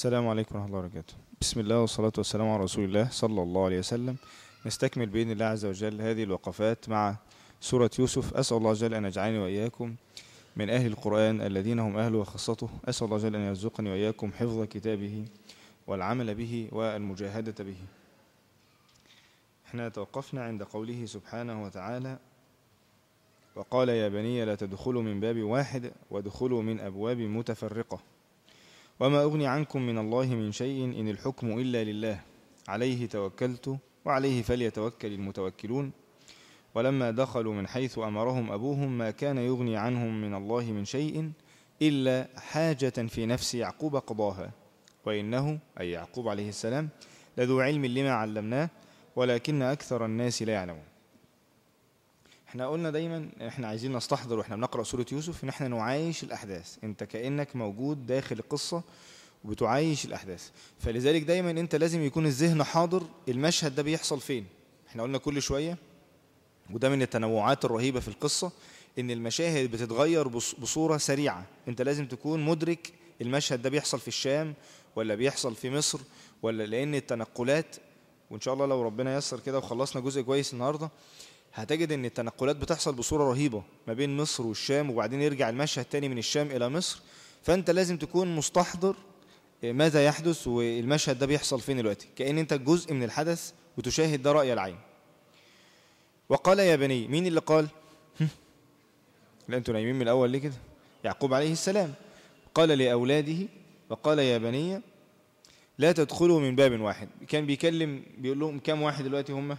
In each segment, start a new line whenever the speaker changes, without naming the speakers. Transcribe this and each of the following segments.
السلام عليكم ورحمة الله وبركاته بسم الله والصلاة والسلام على رسول الله صلى الله عليه وسلم نستكمل بإذن الله عز وجل هذه الوقفات مع سورة يوسف أسأل الله جل أن يجعلني وإياكم من أهل القرآن الذين هم أهله وخاصته أسأل الله جل أن يرزقني وإياكم حفظ كتابه والعمل به والمجاهدة به احنا توقفنا عند قوله سبحانه وتعالى وقال يا بني لا تدخلوا من باب واحد وادخلوا من أبواب متفرقة وما أغني عنكم من الله من شيء إن الحكم إلا لله عليه توكلت وعليه فليتوكل المتوكلون ولما دخلوا من حيث أمرهم أبوهم ما كان يغني عنهم من الله من شيء إلا حاجة في نفس يعقوب قضاها وإنه أي يعقوب عليه السلام لذو علم لما علمناه ولكن أكثر الناس لا يعلمون احنا قلنا دايما احنا عايزين نستحضر واحنا بنقرا سوره يوسف ان احنا نعايش الاحداث انت كانك موجود داخل القصه وبتعايش الاحداث فلذلك دايما انت لازم يكون الذهن حاضر المشهد ده بيحصل فين احنا قلنا كل شويه وده من التنوعات الرهيبه في القصه ان المشاهد بتتغير بصوره سريعه انت لازم تكون مدرك المشهد ده بيحصل في الشام ولا بيحصل في مصر ولا لان التنقلات وان شاء الله لو ربنا يسر كده وخلصنا جزء كويس النهارده هتجد ان التنقلات بتحصل بصوره رهيبه ما بين مصر والشام وبعدين يرجع المشهد تاني من الشام الى مصر فانت لازم تكون مستحضر ماذا يحدث والمشهد ده بيحصل فين دلوقتي كأن انت جزء من الحدث وتشاهد ده رأي العين وقال يا بني مين اللي قال لا انتوا نايمين من الاول ليه كده يعقوب عليه السلام قال لأولاده وقال يا بني لا تدخلوا من باب واحد كان بيكلم بيقول لهم كام واحد دلوقتي هم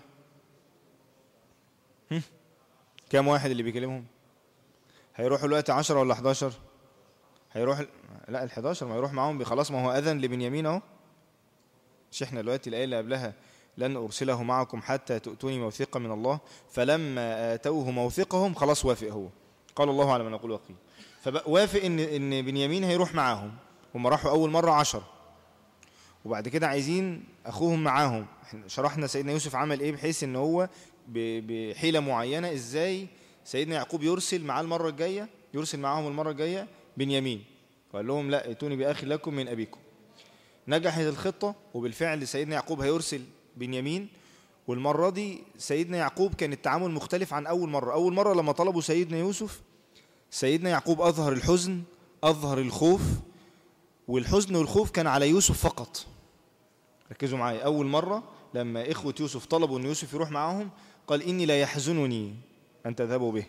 كام واحد اللي بيكلمهم هيروحوا دلوقتي 10 ولا 11 هيروح لا ال 11 ما يروح معاهم خلاص ما هو اذن لبنيامين اهو مش احنا دلوقتي الايه اللي قبلها لن ارسله معكم حتى تؤتوني موثقا من الله فلما اتوه موثقهم خلاص وافق هو قال الله على ما نقول وقيل فوافق ان ان بنيامين هيروح معاهم هم راحوا اول مره 10 وبعد كده عايزين اخوهم معاهم احنا شرحنا سيدنا يوسف عمل ايه بحيث ان هو بحيله معينه ازاي سيدنا يعقوب يرسل معاه المره الجايه يرسل معاهم المره الجايه بنيامين وقال لهم لا ائتوني باخ لكم من ابيكم نجحت الخطه وبالفعل سيدنا يعقوب هيرسل بنيامين والمره دي سيدنا يعقوب كان التعامل مختلف عن اول مره اول مره لما طلبوا سيدنا يوسف سيدنا يعقوب اظهر الحزن اظهر الخوف والحزن والخوف كان على يوسف فقط ركزوا معايا اول مره لما إخوة يوسف طلبوا أن يوسف يروح معاهم قال إني لا يحزنني أن تذهبوا به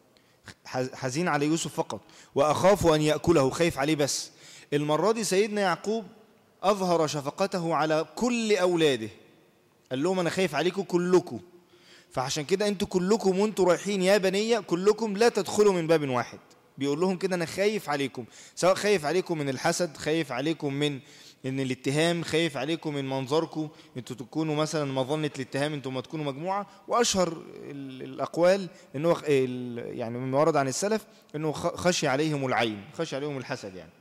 حزين على يوسف فقط وأخاف أن يأكله خايف عليه بس المرة دي سيدنا يعقوب أظهر شفقته على كل أولاده قال لهم أنا خايف عليكم كلكم فعشان كده أنتوا كلكم وأنتوا رايحين يا بنية كلكم لا تدخلوا من باب واحد بيقول لهم كده أنا خايف عليكم سواء خايف عليكم من الحسد خايف عليكم من ان الاتهام خايف عليكم من منظركم انتوا تكونوا مثلا مظنه الاتهام انتوا ما تكونوا مجموعه واشهر الاقوال انه يعني مما ورد عن السلف انه خشي عليهم العين خشي عليهم الحسد يعني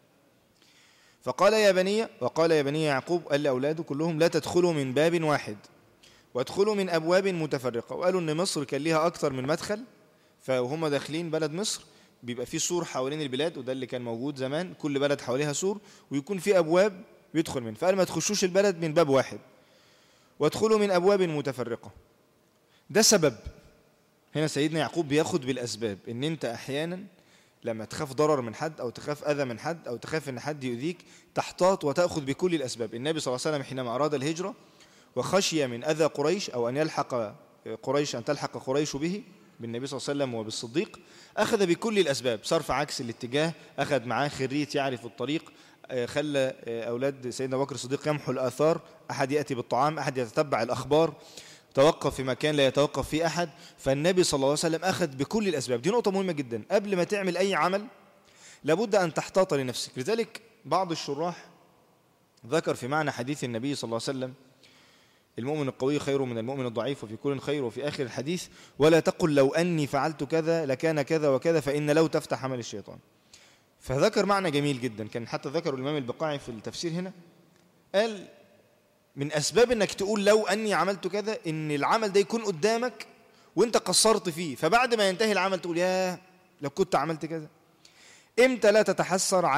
فقال يا بني وقال يا بني يعقوب قال لاولاده كلهم لا تدخلوا من باب واحد وادخلوا من ابواب متفرقه وقالوا ان مصر كان ليها اكثر من مدخل فهم داخلين بلد مصر بيبقى في سور حوالين البلاد وده اللي كان موجود زمان كل بلد حواليها سور ويكون في ابواب يدخل من فقال ما تخشوش البلد من باب واحد وادخلوا من ابواب متفرقه ده سبب هنا سيدنا يعقوب بياخد بالاسباب ان انت احيانا لما تخاف ضرر من حد او تخاف اذى من حد او تخاف ان حد يؤذيك تحتاط وتاخذ بكل الاسباب النبي صلى الله عليه وسلم حينما اراد الهجره وخشي من اذى قريش او ان يلحق قريش ان تلحق قريش به بالنبي صلى الله عليه وسلم وبالصديق أخذ بكل الأسباب صرف عكس الاتجاه أخذ معاه خريت يعرف الطريق خلى أولاد سيدنا بكر الصديق يمحوا الآثار أحد يأتي بالطعام أحد يتتبع الأخبار توقف في مكان لا يتوقف فيه أحد فالنبي صلى الله عليه وسلم أخذ بكل الأسباب دي نقطة مهمة جدا قبل ما تعمل أي عمل لابد أن تحتاط لنفسك لذلك بعض الشراح ذكر في معنى حديث النبي صلى الله عليه وسلم المؤمن القوي خير من المؤمن الضعيف وفي كل خير وفي آخر الحديث ولا تقل لو أني فعلت كذا لكان كذا وكذا فإن لو تفتح عمل الشيطان فذكر معنى جميل جدا كان حتى ذكر الإمام البقاعي في التفسير هنا قال من أسباب أنك تقول لو أني عملت كذا أن العمل ده يكون قدامك وانت قصرت فيه فبعد ما ينتهي العمل تقول يا لو كنت عملت كذا امتى لا تتحسر على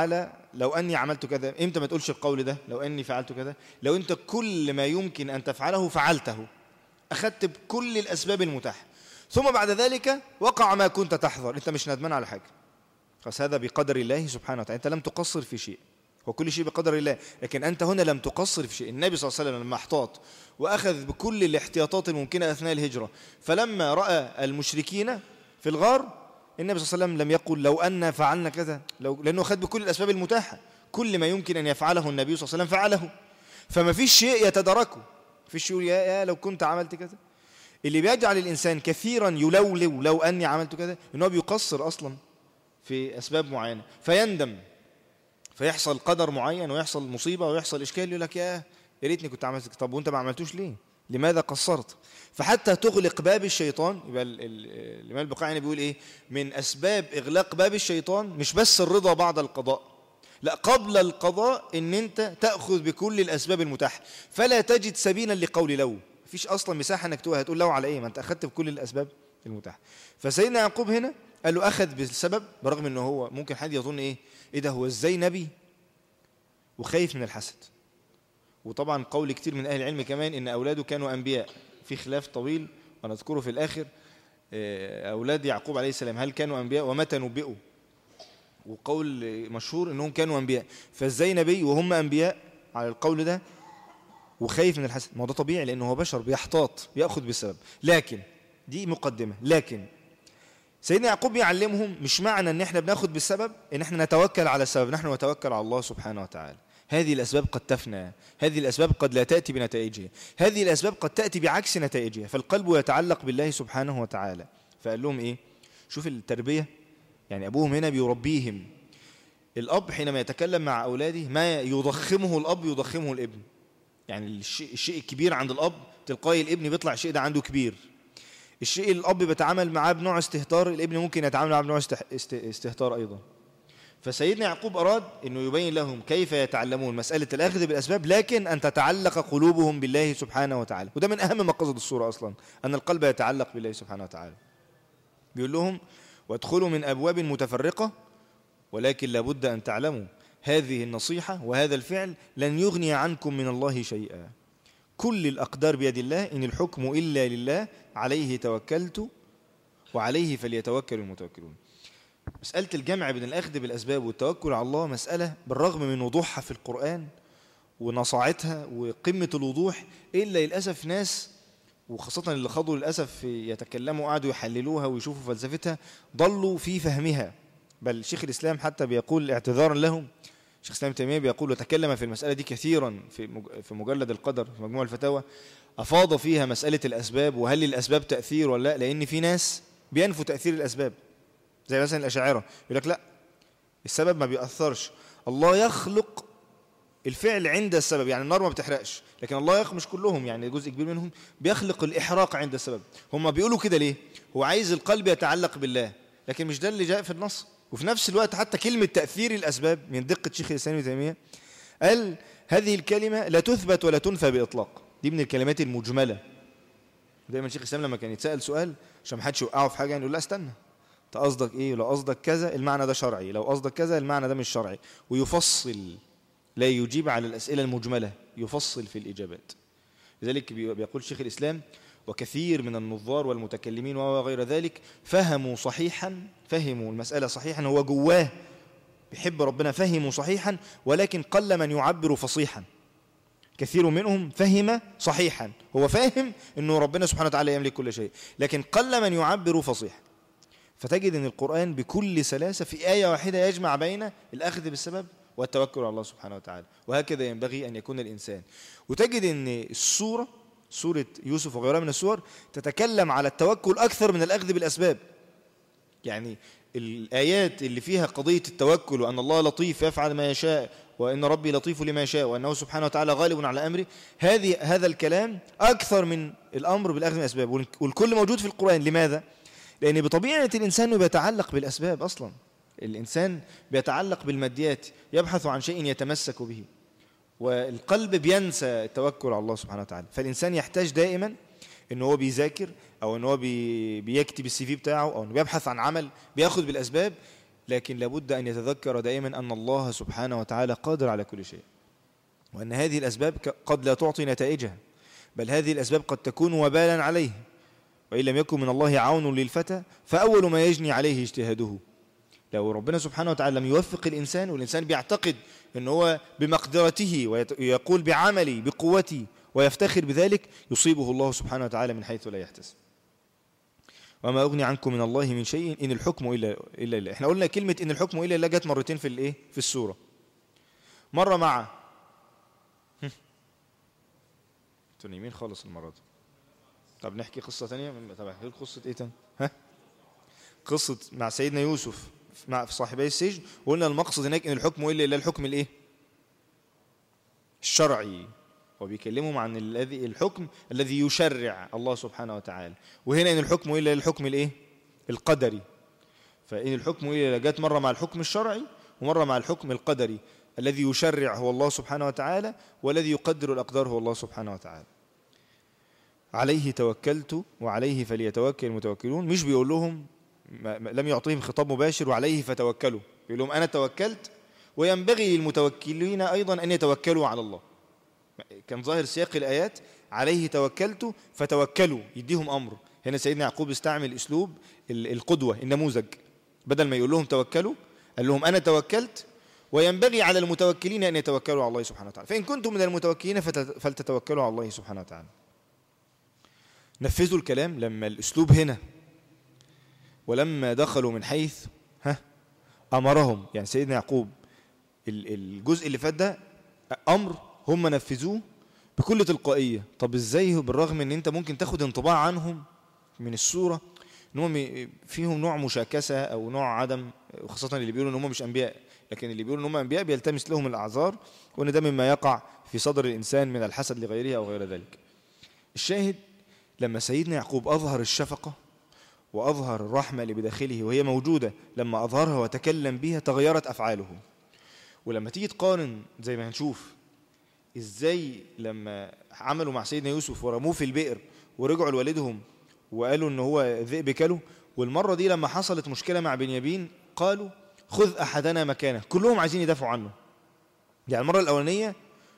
لو اني عملت كذا امتى ما تقولش القول ده لو اني فعلت كذا لو انت كل ما يمكن ان تفعله فعلته اخذت بكل الاسباب المتاحه ثم بعد ذلك وقع ما كنت تحذر انت مش ندمان على حاجه خلاص هذا بقدر الله سبحانه وتعالى انت لم تقصر في شيء وكل شيء بقدر الله لكن أنت هنا لم تقصر في شيء النبي صلى الله عليه وسلم لما احتاط وأخذ بكل الاحتياطات الممكنة أثناء الهجرة فلما رأى المشركين في الغار النبي صلى الله عليه وسلم لم يقل لو أن فعلنا كذا لو لأنه أخذ بكل الأسباب المتاحة كل ما يمكن أن يفعله النبي صلى الله عليه وسلم فعله فما فيش شيء يتداركه في شيء يا, يا لو كنت عملت كذا اللي بيجعل الإنسان كثيرا يلولو لو أني عملت كذا إنه بيقصر أصلا في أسباب معينة فيندم فيحصل قدر معين ويحصل مصيبة ويحصل إشكال يقول لك يا يا ريتني كنت عملت طب وانت ما عملتوش ليه لماذا قصرت فحتى تغلق باب الشيطان يبقى الإمام البقاعي بيقول إيه من أسباب إغلاق باب الشيطان مش بس الرضا بعد القضاء لا قبل القضاء ان انت تأخذ بكل الأسباب المتاحة فلا تجد سبيلا لقول لو مفيش أصلا مساحة انك تقول هتقول لو على ايه ما انت أخذت بكل الأسباب المتاحة فسيدنا يعقوب هنا قال له أخذ بالسبب برغم انه هو ممكن حد يظن ايه ايه ده هو ازاي نبي وخايف من الحسد وطبعا قول كتير من أهل العلم كمان إن أولاده كانوا أنبياء في خلاف طويل ونذكره في الآخر آه، أولاد يعقوب عليه السلام هل كانوا أنبياء ومتى نبئوا وقول مشهور إنهم كانوا أنبياء فإزاي نبي وهم أنبياء على القول ده وخايف من الحسد ما ده طبيعي لأنه هو بشر بيحتاط بيأخذ بالسبب لكن دي مقدمة لكن سيدنا يعقوب يعلمهم مش معنى ان احنا بناخد بالسبب ان احنا نتوكل على السبب نحن نتوكل على الله سبحانه وتعالى هذه الأسباب قد تفنى هذه الأسباب قد لا تأتي بنتائجها هذه الأسباب قد تأتي بعكس نتائجها فالقلب يتعلق بالله سبحانه وتعالى فقال لهم إيه شوف التربية يعني أبوهم هنا بيربيهم الأب حينما يتكلم مع أولاده ما يضخمه الأب يضخمه الابن يعني الشيء, الشيء الكبير عند الأب تلقائي الابن بيطلع الشيء ده عنده كبير الشيء الأب بيتعامل معاه بنوع استهتار الابن ممكن يتعامل معاه بنوع استهتار أيضا فسيدنا يعقوب أراد أنه يبين لهم كيف يتعلمون مسألة الأخذ بالأسباب لكن أن تتعلق قلوبهم بالله سبحانه وتعالى وده من أهم مقاصد الصورة أصلا أن القلب يتعلق بالله سبحانه وتعالى بيقول لهم وادخلوا من أبواب متفرقة ولكن لابد أن تعلموا هذه النصيحة وهذا الفعل لن يغني عنكم من الله شيئا كل الأقدار بيد الله إن الحكم إلا لله عليه توكلت وعليه فليتوكل المتوكلون مسألة الجمع بين الأخذ بالأسباب والتوكل على الله مسألة بالرغم من وضوحها في القرآن ونصاعتها وقمة الوضوح إلا للأسف ناس وخاصة اللي خاضوا للأسف يتكلموا وقعدوا يحللوها ويشوفوا فلسفتها ضلوا في فهمها بل شيخ الإسلام حتى بيقول اعتذارا لهم شيخ الإسلام تيمية بيقول وتكلم في المسألة دي كثيرا في في مجلد القدر في مجموع الفتاوى أفاض فيها مسألة الأسباب وهل للأسباب تأثير ولا لا لأن في ناس بينفوا تأثير الأسباب زي مثلا الأشاعرة يقول لك لا السبب ما بيأثرش الله يخلق الفعل عند السبب يعني النار ما بتحرقش لكن الله يخلق مش كلهم يعني جزء كبير منهم بيخلق الإحراق عند السبب هم بيقولوا كده ليه هو عايز القلب يتعلق بالله لكن مش ده اللي جاء في النص وفي نفس الوقت حتى كلمة تأثير الأسباب من دقة شيخ الإسلام ابن تيمية قال هذه الكلمة لا تثبت ولا تنفى بإطلاق دي من الكلمات المجملة دايما شيخ الإسلام لما كان يتسأل سؤال عشان ما حدش يوقعه في حاجة يعني يقول لا استنى انت قصدك ايه لو قصدك كذا المعنى ده شرعي لو قصدك كذا المعنى ده مش شرعي ويفصل لا يجيب على الأسئلة المجملة يفصل في الإجابات لذلك بيقول شيخ الإسلام وكثير من النظار والمتكلمين وغير ذلك فهموا صحيحا فهموا المسألة صحيحا هو جواه بيحب ربنا فهموا صحيحا ولكن قل من يعبر فصيحا كثير منهم فهم صحيحا هو فاهم أنه ربنا سبحانه وتعالى يملك كل شيء لكن قل من يعبر فصيحا فتجد أن القرآن بكل سلاسة في آية واحدة يجمع بين الأخذ بالسبب والتوكل على الله سبحانه وتعالى وهكذا ينبغي أن يكون الإنسان وتجد أن السورة سورة يوسف وغيرها من السور تتكلم على التوكل أكثر من الأخذ بالأسباب يعني الآيات اللي فيها قضية التوكل وأن الله لطيف يفعل ما يشاء وأن ربي لطيف لما يشاء وأنه سبحانه وتعالى غالب على أمره هذه هذا الكلام أكثر من الأمر بالأخذ من الأسباب والكل موجود في القرآن لماذا؟ لأن بطبيعة الإنسان بيتعلق بالأسباب أصلا الإنسان بيتعلق بالماديات يبحث عن شيء يتمسك به والقلب بينسى التوكل على الله سبحانه وتعالى فالإنسان يحتاج دائما ان هو بيذاكر او ان هو بي بيكتب السي في بتاعه او انه بيبحث عن عمل بياخد بالاسباب لكن لابد أن يتذكر دائما أن الله سبحانه وتعالى قادر على كل شيء وأن هذه الأسباب قد لا تعطي نتائجها بل هذه الأسباب قد تكون وبالا عليه وإن لم يكن من الله عون للفتى فأول ما يجني عليه اجتهاده لو ربنا سبحانه وتعالى لم يوفق الإنسان والإنسان بيعتقد أنه هو بمقدرته ويقول بعملي بقوتي ويفتخر بذلك يصيبه الله سبحانه وتعالى من حيث لا يحتسب وما أغني عنكم من الله من شيء إن الحكم إلا إلا إلا إحنا قلنا كلمة إن الحكم إلا إلا جت مرتين في الإيه في السورة مرة مع انتوا نايمين خالص المرة دي طب نحكي قصة تانية طب احكي قصة إيه تاني ها قصة مع سيدنا يوسف مع في صاحبي السجن وقلنا المقصد هناك إن الحكم إلا إلا الحكم الإيه الشرعي وبيكلمهم عن الذي الحكم الذي يشرع الله سبحانه وتعالى وهنا ان الحكم الا الحكم الايه القدري فان الحكم الا جت مره مع الحكم الشرعي ومره مع الحكم القدري الذي يشرع هو الله سبحانه وتعالى والذي يقدر الاقدار هو الله سبحانه وتعالى عليه توكلت وعليه فليتوكل المتوكلون مش بيقول لهم لم يعطيهم خطاب مباشر وعليه فتوكلوا بيقول لهم انا توكلت وينبغي للمتوكلين ايضا ان يتوكلوا على الله كان ظاهر سياق الآيات عليه توكلت فتوكلوا يديهم أمر هنا سيدنا يعقوب استعمل أسلوب القدوة النموذج بدل ما يقول لهم توكلوا قال لهم أنا توكلت وينبغي على المتوكلين أن يتوكلوا على الله سبحانه وتعالى فإن كنتم من المتوكلين فلتتوكلوا على الله سبحانه وتعالى نفذوا الكلام لما الأسلوب هنا ولما دخلوا من حيث ها أمرهم يعني سيدنا يعقوب الجزء اللي فات ده أمر هم نفذوه بكل تلقائية طب ازاي بالرغم ان انت ممكن تاخد انطباع عنهم من الصورة ان هم فيهم نوع مشاكسة او نوع عدم خاصة اللي بيقولوا ان هم مش انبياء لكن اللي بيقولوا ان هم انبياء بيلتمس لهم الاعذار وان ده مما يقع في صدر الانسان من الحسد لغيره او غير ذلك الشاهد لما سيدنا يعقوب اظهر الشفقة واظهر الرحمة اللي بداخله وهي موجودة لما اظهرها وتكلم بها تغيرت افعاله ولما تيجي تقارن زي ما هنشوف ازاي لما عملوا مع سيدنا يوسف ورموه في البئر ورجعوا لوالدهم وقالوا ان هو ذئب كله والمرة دي لما حصلت مشكلة مع بنيامين قالوا خذ أحدنا مكانه كلهم عايزين يدافعوا عنه يعني المرة الأولانية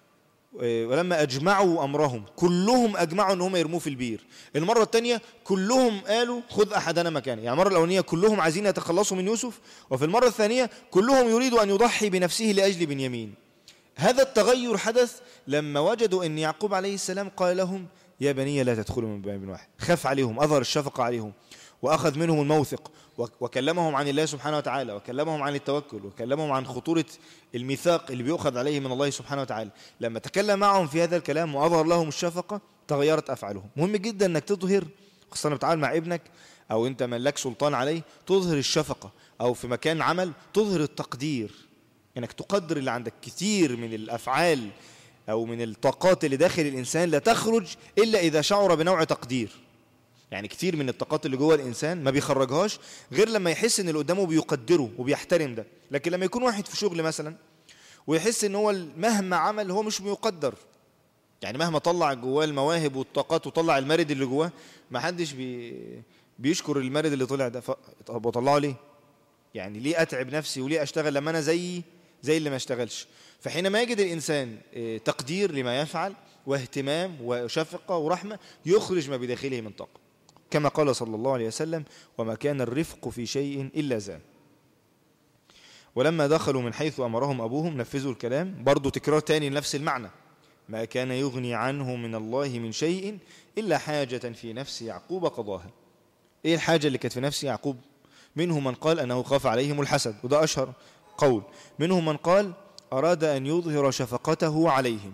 ولما أجمعوا أمرهم كلهم أجمعوا أن هم يرموه في البير المرة الثانية كلهم قالوا خذ أحدنا مكانه يعني المرة الأولانية كلهم عايزين يتخلصوا من يوسف وفي المرة الثانية كلهم يريدوا أن يضحي بنفسه لأجل بنيامين هذا التغير حدث لما وجدوا أن يعقوب عليه السلام قال لهم يا بني لا تدخلوا من باب واحد خاف عليهم أظهر الشفقة عليهم وأخذ منهم الموثق وكلمهم عن الله سبحانه وتعالى وكلمهم عن التوكل وكلمهم عن خطورة الميثاق اللي بيؤخذ عليه من الله سبحانه وتعالى لما تكلم معهم في هذا الكلام وأظهر لهم الشفقة تغيرت أفعالهم مهم جدا أنك تظهر خاصة بتعامل مع ابنك أو أنت من لك سلطان عليه تظهر الشفقة أو في مكان عمل تظهر التقدير انك تقدر اللي عندك كثير من الافعال او من الطاقات اللي داخل الانسان لا تخرج الا اذا شعر بنوع تقدير يعني كثير من الطاقات اللي جوه الانسان ما بيخرجهاش غير لما يحس ان اللي قدامه بيقدره وبيحترم ده لكن لما يكون واحد في شغل مثلا ويحس ان هو مهما عمل هو مش بيقدر يعني مهما طلع جواه المواهب والطاقات وطلع المارد اللي جواه ما حدش بي بيشكر المارد اللي طلع ده طب وطلعه ليه يعني ليه اتعب نفسي وليه اشتغل لما انا زيي زي اللي ما اشتغلش فحينما يجد الإنسان تقدير لما يفعل واهتمام وشفقة ورحمة يخرج ما بداخله من طاقة كما قال صلى الله عليه وسلم وما كان الرفق في شيء إلا زان ولما دخلوا من حيث أمرهم أبوهم نفذوا الكلام برضو تكرار تاني لنفس المعنى ما كان يغني عنه من الله من شيء إلا حاجة في نفس يعقوب قضاها إيه الحاجة اللي كانت في نفس يعقوب منهم من قال أنه خاف عليهم الحسد وده أشهر قول منهم من قال أراد أن يظهر شفقته عليهم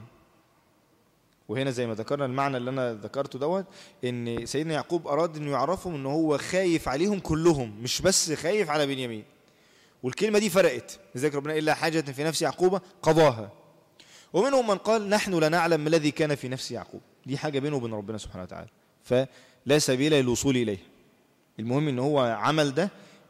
وهنا زي ما ذكرنا المعنى اللي أنا ذكرته دوت إن سيدنا يعقوب أراد أنه يعرفهم أنه هو خايف عليهم كلهم مش بس خايف على بنيامين والكلمة دي فرقت لذلك ربنا إلا حاجة في نفس يعقوب قضاها ومنهم من قال نحن لا نعلم ما الذي كان في نفس يعقوب دي حاجة بينه وبين ربنا سبحانه وتعالى فلا سبيل للوصول إليه المهم ان هو عمل ده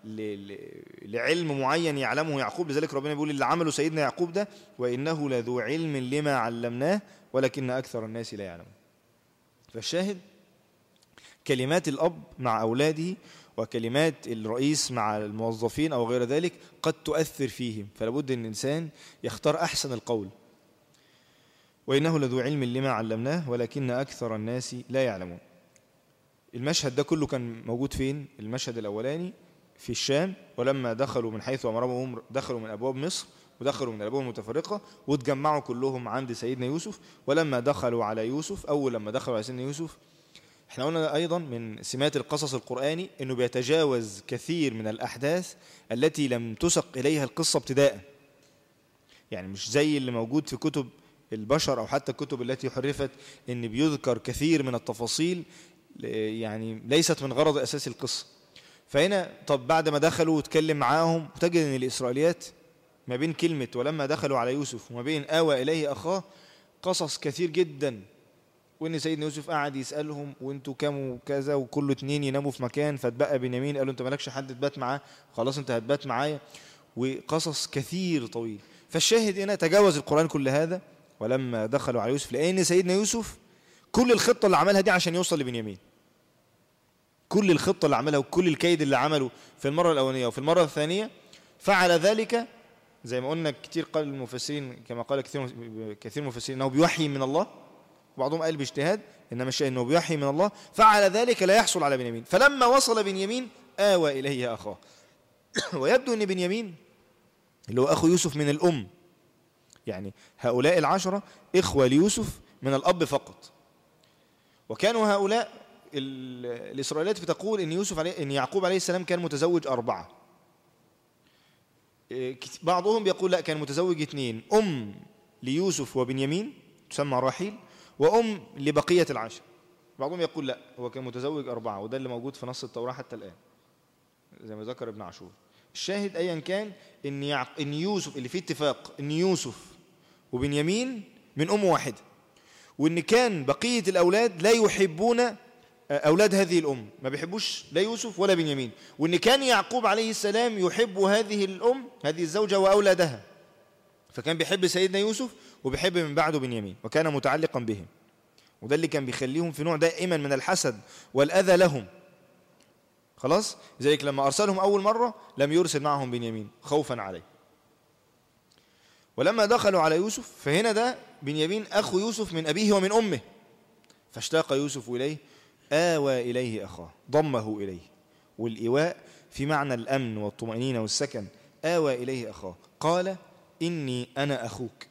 لعلم معين يعلمه يعقوب لذلك ربنا بيقول اللي عمله سيدنا يعقوب ده وإنه لذو علم لما علمناه ولكن أكثر الناس لا يعلمون فالشاهد كلمات الأب مع أولاده وكلمات الرئيس مع الموظفين أو غير ذلك قد تؤثر فيهم فلابد أن الإنسان يختار أحسن القول وإنه لذو علم لما علمناه ولكن أكثر الناس لا يعلمون المشهد ده كله كان موجود فين المشهد الأولاني في الشام ولما دخلوا من حيث أمرهم دخلوا من أبواب مصر ودخلوا من الأبواب المتفرقة واتجمعوا كلهم عند سيدنا يوسف ولما دخلوا على يوسف أول لما دخلوا على سيدنا يوسف احنا قلنا أيضا من سمات القصص القرآني أنه بيتجاوز كثير من الأحداث التي لم تسق إليها القصة ابتداء يعني مش زي اللي موجود في كتب البشر أو حتى الكتب التي حرفت أن بيذكر كثير من التفاصيل يعني ليست من غرض أساس القصة فهنا طب بعد ما دخلوا وتكلم معاهم وتجد أن الإسرائيليات ما بين كلمة ولما دخلوا على يوسف وما بين آوى إليه أخاه قصص كثير جدا وان سيدنا يوسف قعد يسالهم وانتوا كام وكذا وكل اتنين يناموا في مكان فاتبقى بنيامين قالوا انت مالكش حد تبات معاه خلاص انت هتبات معايا وقصص كثير طويل فالشاهد هنا تجاوز القران كل هذا ولما دخلوا على يوسف لان سيدنا يوسف كل الخطه اللي عملها دي عشان يوصل لبنيامين كل الخطه اللي عملها وكل الكيد اللي عمله في المره الاولانيه وفي المره الثانيه فعل ذلك زي ما قلنا كتير قال المفسرين كما قال كثير كثير المفسرين انه بيوحي من الله بعضهم قال باجتهاد انما الشيء انه بيوحي من الله فعل ذلك لا يحصل على بنيامين فلما وصل بنيامين آوى إليه أخاه ويبدو أن بنيامين اللي هو أخو يوسف من الأم يعني هؤلاء العشرة إخوة ليوسف من الأب فقط وكانوا هؤلاء الإسرائيليات بتقول إن يوسف عليه إن يعقوب عليه السلام كان متزوج أربعة بعضهم بيقول لا كان متزوج اثنين أم ليوسف وبنيامين تسمى راحيل وأم لبقية العشر بعضهم يقول لا هو كان متزوج أربعة وده اللي موجود في نص التوراة حتى الآن زي ما ذكر ابن عاشور الشاهد أيا كان إن, يعق... إن يوسف اللي فيه اتفاق إن يوسف وبنيامين من أم واحدة وإن كان بقية الأولاد لا يحبون أولاد هذه الأم ما بيحبوش لا يوسف ولا بنيامين وإن كان يعقوب عليه السلام يحب هذه الأم هذه الزوجة وأولادها فكان بيحب سيدنا يوسف وبيحب من بعده بنيامين وكان متعلقا بهم وده اللي كان بيخليهم في نوع دائما من الحسد والأذى لهم خلاص ذلك لما أرسلهم أول مرة لم يرسل معهم بنيامين خوفا عليه ولما دخلوا على يوسف فهنا ده بنيامين أخو يوسف من أبيه ومن أمه فاشتاق يوسف إليه آوى إليه أخاه ضمه إليه والإيواء في معنى الأمن والطمأنينة والسكن آوى إليه أخاه قال إني أنا أخوك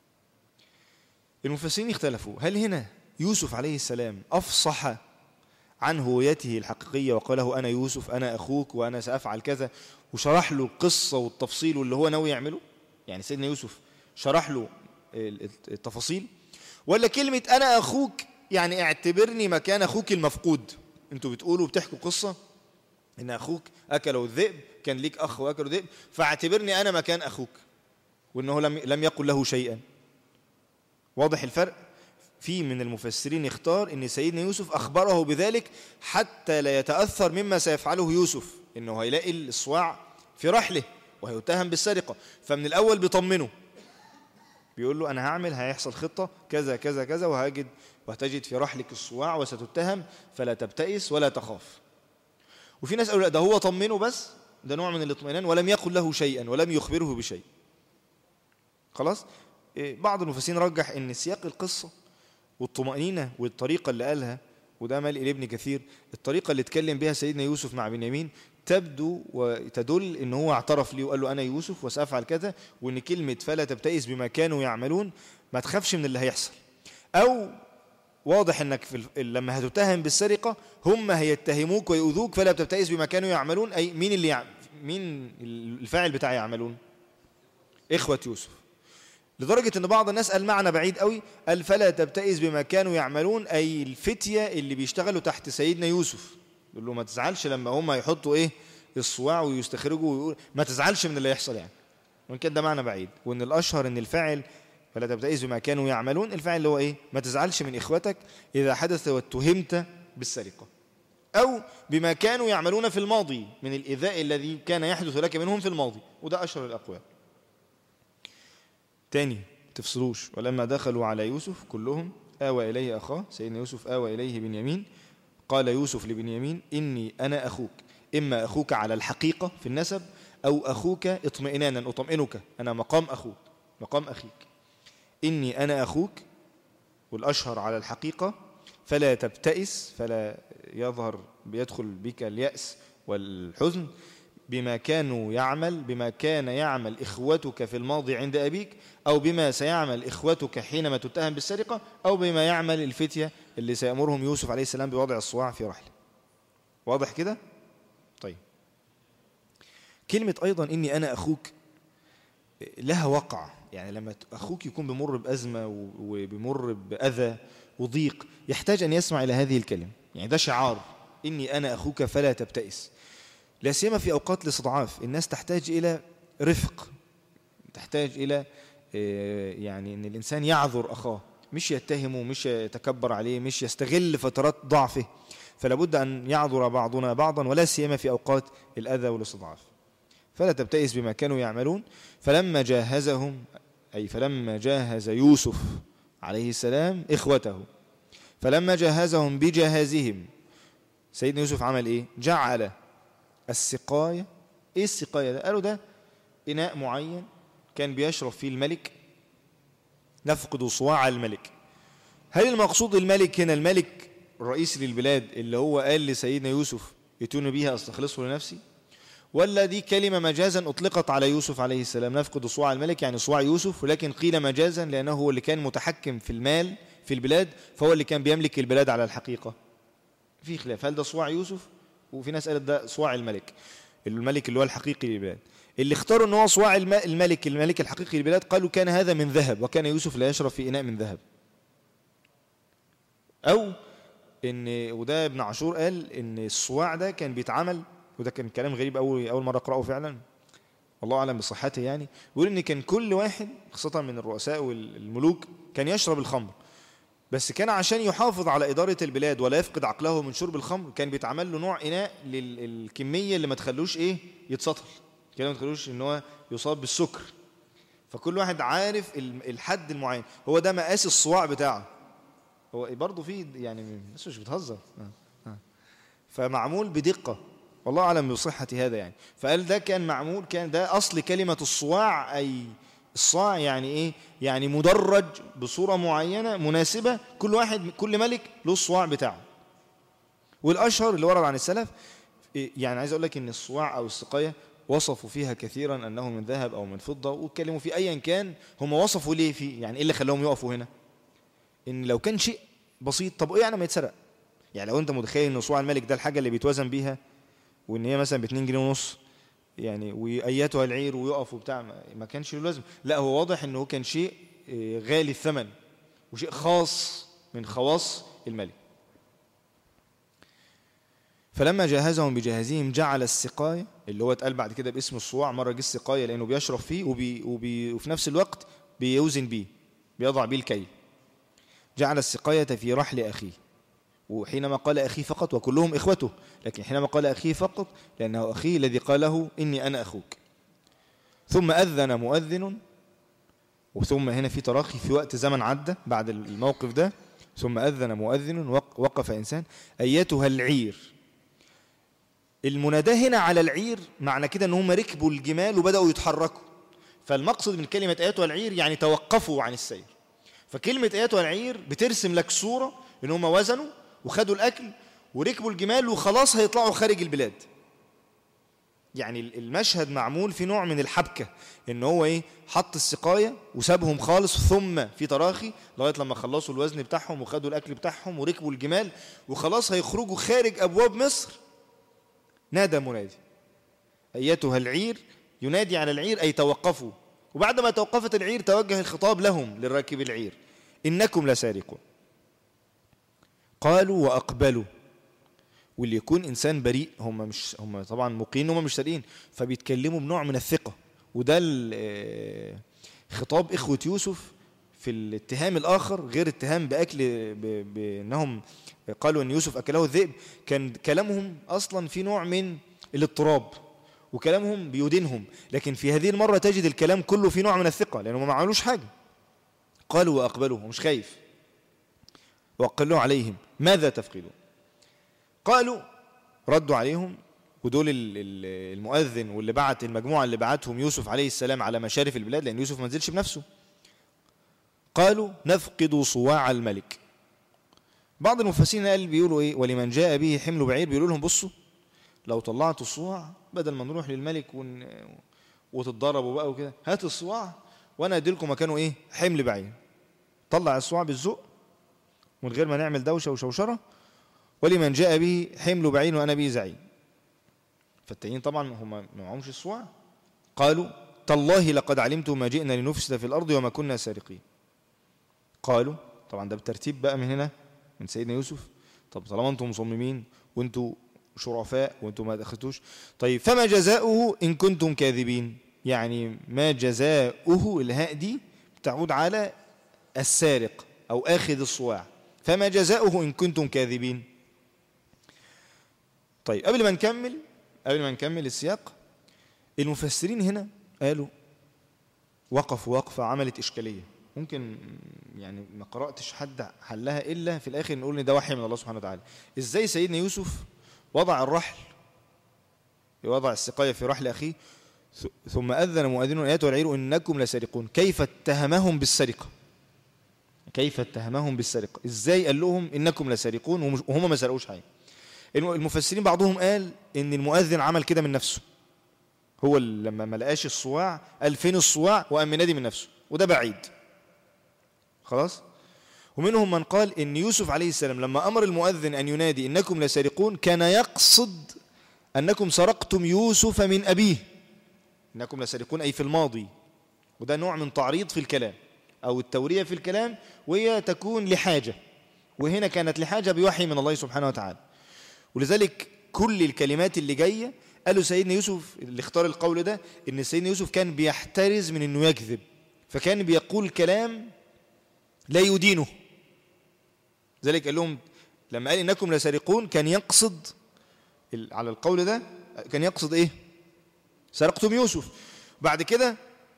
المفسرين اختلفوا هل هنا يوسف عليه السلام أفصح عن هويته الحقيقية وقال له أنا يوسف أنا أخوك وأنا سأفعل كذا وشرح له القصة والتفصيل واللي هو ناوي يعمله يعني سيدنا يوسف شرح له التفاصيل ولا كلمة أنا أخوك يعني اعتبرني مكان أخوك المفقود انتوا بتقولوا بتحكوا قصة إن أخوك أكله الذئب كان ليك أخ وأكله ذئب فاعتبرني أنا مكان أخوك وأنه لم لم يقل له شيئا واضح الفرق في من المفسرين اختار ان سيدنا يوسف اخبره بذلك حتى لا يتاثر مما سيفعله يوسف انه هيلاقي الصواع في رحله وهيتهم بالسرقه فمن الاول بيطمنه بيقول له انا هعمل هيحصل خطه كذا كذا كذا وهجد وهتجد في رحلك الصواع وستتهم فلا تبتئس ولا تخاف وفي ناس قالوا لا ده هو طمنه بس ده نوع من الاطمئنان ولم يقل له شيئا ولم يخبره بشيء خلاص بعض المفسرين رجح ان سياق القصه والطمأنينة والطريقة اللي قالها وده مال إلى ابن كثير الطريقة اللي اتكلم بها سيدنا يوسف مع بنيامين تبدو وتدل ان هو اعترف لي وقال له انا يوسف وسافعل كذا وان كلمة فلا تبتئس بما كانوا يعملون ما تخافش من اللي هيحصل او واضح انك في لما هتتهم بالسرقة هم هيتهموك ويؤذوك فلا تبتئس بما كانوا يعملون اي مين اللي يع... مين الفاعل بتاع يعملون اخوة يوسف لدرجة ان بعض الناس قال معنى بعيد قوي قال فلا تبتئس بما كانوا يعملون اي الفتية اللي بيشتغلوا تحت سيدنا يوسف يقول له ما تزعلش لما هم يحطوا ايه الصواع ويستخرجوا ويقول ما تزعلش من اللي يحصل يعني وان كان ده معنى بعيد وان الاشهر ان الفاعل فلا تبتئس بما كانوا يعملون الفاعل اللي هو ايه ما تزعلش من اخوتك اذا حدث واتهمت بالسرقة او بما كانوا يعملون في الماضي من الايذاء الذي كان يحدث لك منهم في الماضي وده اشهر الاقوال تاني تفصلوش ولما دخلوا على يوسف كلهم آوى إليه أخاه سيدنا يوسف آوى إليه بنيامين قال يوسف لبنيامين إني أنا أخوك إما أخوك على الحقيقة في النسب أو أخوك اطمئنانا أطمئنك أنا مقام أخوك مقام أخيك إني أنا أخوك والأشهر على الحقيقة فلا تبتئس فلا يظهر بيدخل بك اليأس والحزن بما كانوا يعمل بما كان يعمل إخوتك في الماضي عند أبيك أو بما سيعمل إخوتك حينما تتهم بالسرقة أو بما يعمل الفتية اللي سيأمرهم يوسف عليه السلام بوضع الصواع في رحله واضح كده؟ طيب كلمة أيضا إني أنا أخوك لها وقع يعني لما أخوك يكون بمر بأزمة وبمر بأذى وضيق يحتاج أن يسمع إلى هذه الكلمة يعني ده شعار إني أنا أخوك فلا تبتئس لا سيما في أوقات الاستضعاف الناس تحتاج إلى رفق تحتاج إلى يعني أن الإنسان يعذر أخاه مش يتهمه مش يتكبر عليه مش يستغل فترات ضعفه فلا بد أن يعذر بعضنا بعضا ولا سيما في أوقات الأذى والاستضعاف فلا تبتئس بما كانوا يعملون فلما جاهزهم أي فلما جاهز يوسف عليه السلام إخوته فلما جهزهم بجهازهم سيدنا يوسف عمل إيه جعل السقاية إيه السقاية ده قالوا ده إناء معين كان بيشرب فيه الملك نفقد صواع الملك هل المقصود الملك هنا الملك الرئيس للبلاد اللي هو قال لسيدنا يوسف ائتوني بيها استخلصه لنفسي ولا دي كلمة مجازا أطلقت على يوسف عليه السلام نفقد صواع الملك يعني صواع يوسف ولكن قيل مجازا لأنه هو اللي كان متحكم في المال في البلاد فهو اللي كان بيملك البلاد على الحقيقة في خلاف هل ده صواع يوسف وفي ناس قالت ده صواع الملك الملك اللي هو الحقيقي للبلاد اللي اختاروا ان هو صواع الملك الملك الحقيقي للبلاد قالوا كان هذا من ذهب وكان يوسف لا يشرب في إناء من ذهب أو ان وده ابن عاشور قال ان الصواع ده كان بيتعمل وده كان كلام غريب أول أول مرة أقرأه فعلا الله أعلم بصحته يعني بيقول إن كان كل واحد خاصة من الرؤساء والملوك كان يشرب الخمر بس كان عشان يحافظ على إدارة البلاد ولا يفقد عقله من شرب الخمر كان بيتعمل له نوع إناء للكمية اللي ما تخلوش إيه يتسطل كده ما تخلوش إن هو يصاب بالسكر فكل واحد عارف الحد المعين هو ده مقاس الصواع بتاعه هو برضه في يعني الناس مش بتهزر فمعمول بدقة والله أعلم بصحة هذا يعني فقال ده كان معمول كان ده أصل كلمة الصواع أي الصاع يعني إيه يعني مدرج بصورة معينة مناسبة كل واحد كل ملك له الصواع بتاعه والأشهر اللي ورد عن السلف يعني عايز أقول لك إن الصواع أو السقاية وصفوا فيها كثيرا أنه من ذهب أو من فضة واتكلموا في أيا كان هم وصفوا ليه فيه يعني إيه اللي خلاهم يقفوا هنا إن لو كان شيء بسيط طب إيه يعني ما يتسرق يعني لو أنت متخيل إن صواع الملك ده الحاجة اللي بيتوزن بيها وان هي مثلا ب 2 جنيه ونص يعني واياتها العير ويقف وبتاع ما كانش له لازم لا هو واضح انه كان شيء غالي الثمن وشيء خاص من خواص الملك فلما جهزهم بجهازهم جعل السقاية اللي هو اتقال بعد كده باسم الصواع مرة جه السقاية لأنه بيشرب فيه وبي وبي وفي نفس الوقت بيوزن بيه بيضع بيه الكيل جعل السقاية في رحل أخيه وحينما قال أخي فقط وكلهم إخوته لكن حينما قال أخي فقط لأنه أخي الذي قاله إني أنا أخوك ثم أذن مؤذن وثم هنا في تراخي في وقت زمن عدى بعد الموقف ده ثم أذن مؤذن وقف إنسان أيتها العير المناداة هنا على العير معنى كده أن هم ركبوا الجمال وبدأوا يتحركوا فالمقصد من كلمة أيتها العير يعني توقفوا عن السير فكلمة أيتها العير بترسم لك صورة أن هم وزنوا وخدوا الأكل وركبوا الجمال وخلاص هيطلعوا خارج البلاد يعني المشهد معمول في نوع من الحبكة ان هو ايه حط السقاية وسابهم خالص ثم في تراخي لغاية لما خلصوا الوزن بتاعهم وخدوا الأكل بتاعهم وركبوا الجمال وخلاص هيخرجوا خارج أبواب مصر نادى منادي أيتها العير ينادي على العير أي توقفوا وبعد ما توقفت العير توجه الخطاب لهم للراكب العير إنكم لسارقون قالوا وأقبلوا واللي يكون إنسان بريء هم مش هم طبعا مقيم هم مش سارقين فبيتكلموا بنوع من الثقة وده خطاب إخوة يوسف في الاتهام الآخر غير اتهام بأكل بأنهم قالوا أن يوسف أكله الذئب كان كلامهم أصلا في نوع من الاضطراب وكلامهم بيدينهم لكن في هذه المرة تجد الكلام كله في نوع من الثقة لأنهم ما عملوش حاجة قالوا وأقبلوا ومش خايف وقلوا عليهم ماذا تفقدون قالوا ردوا عليهم ودول المؤذن واللي بعت المجموعة اللي بعتهم يوسف عليه السلام على مشارف البلاد لأن يوسف ما نزلش بنفسه قالوا نفقد صواع الملك بعض المفسرين قال بيقولوا ايه ولمن جاء به حمل بعير بيقولوا لهم بصوا لو طلعت الصواع بدل ما نروح للملك ون... وتتضربوا بقى وكده هات الصواع وانا ادي لكم مكانه ايه حمل بعير طلع الصواع بالذوق من غير ما نعمل دوشه وشوشره ولمن جاء به حمل بعير وانا به زعيم فالتانيين طبعا هم ما معهمش الصواع قالوا تالله لقد علمتم ما جئنا لنفسد في الارض وما كنا سارقين قالوا طبعا ده بالترتيب بقى من هنا من سيدنا يوسف طب طالما انتم مصممين وانتم شرفاء وانتم ما دخلتوش طيب فما جزاؤه ان كنتم كاذبين يعني ما جزاؤه الهاء دي تعود على السارق او اخذ الصواع فما جزاؤه ان كنتم كاذبين طيب قبل ما نكمل قبل ما نكمل السياق المفسرين هنا قالوا وقفوا وقفة عملت إشكالية ممكن يعني ما قرأتش حد حلها إلا في الآخر نقول إن ده وحي من الله سبحانه وتعالى إزاي سيدنا يوسف وضع الرحل وضع السقاية في رحل أخيه ثم أذن مؤذن آيات والعير إنكم لسارقون كيف اتهمهم بالسرقة كيف اتهمهم بالسرقة إزاي قال لهم إنكم لسارقون وهم ما سرقوش حاجة المفسرين بعضهم قال إن المؤذن عمل كده من نفسه هو لما ما لقاش الصواع قال فين الصواع وقام منادي من نفسه وده بعيد خلاص ومنهم من قال إن يوسف عليه السلام لما أمر المؤذن أن ينادي إنكم لسارقون كان يقصد أنكم سرقتم يوسف من أبيه إنكم لسارقون أي في الماضي وده نوع من تعريض في الكلام أو التورية في الكلام وهي تكون لحاجة وهنا كانت لحاجة بوحي من الله سبحانه وتعالى ولذلك كل الكلمات اللي جاية قالوا سيدنا يوسف اللي اختار القول ده ان سيدنا يوسف كان بيحترز من انه يكذب فكان بيقول كلام لا يدينه ذلك قال لهم لما قال انكم لسارقون كان يقصد على القول ده كان يقصد ايه سرقتم يوسف بعد كده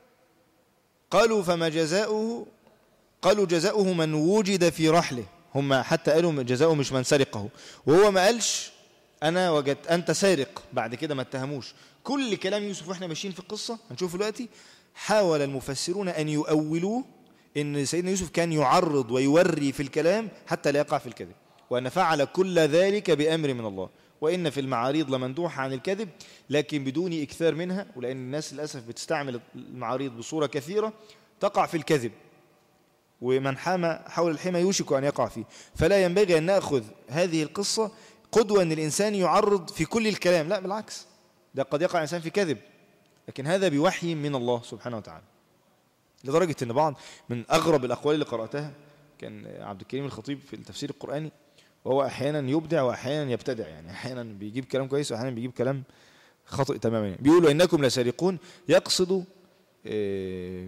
قالوا فما جزاؤه قالوا جزاؤه من وجد في رحله هم حتى قالوا جزاؤه مش من سرقه وهو ما قالش انا وجدت انت سارق بعد كده ما اتهموش كل كلام يوسف واحنا ماشيين في القصه هنشوف دلوقتي حاول المفسرون ان يؤولوه ان سيدنا يوسف كان يعرض ويوري في الكلام حتى لا يقع في الكذب وان فعل كل ذلك بامر من الله وان في المعاريض لمندوحه عن الكذب لكن بدون اكثار منها ولان الناس للاسف بتستعمل المعاريض بصوره كثيره تقع في الكذب ومن حام حول الحمى يوشك ان يقع فيه فلا ينبغي ان ناخذ هذه القصه قدوه ان الانسان يعرض في كل الكلام لا بالعكس ده قد يقع الانسان في كذب لكن هذا بوحي من الله سبحانه وتعالى لدرجة أن بعض من أغرب الأقوال اللي قرأتها كان عبد الكريم الخطيب في التفسير القرآني وهو أحيانا يبدع وأحيانا يبتدع يعني أحيانا بيجيب كلام كويس وأحيانا بيجيب كلام خطئ تماما بيقولوا إنكم لسارقون يقصد آه،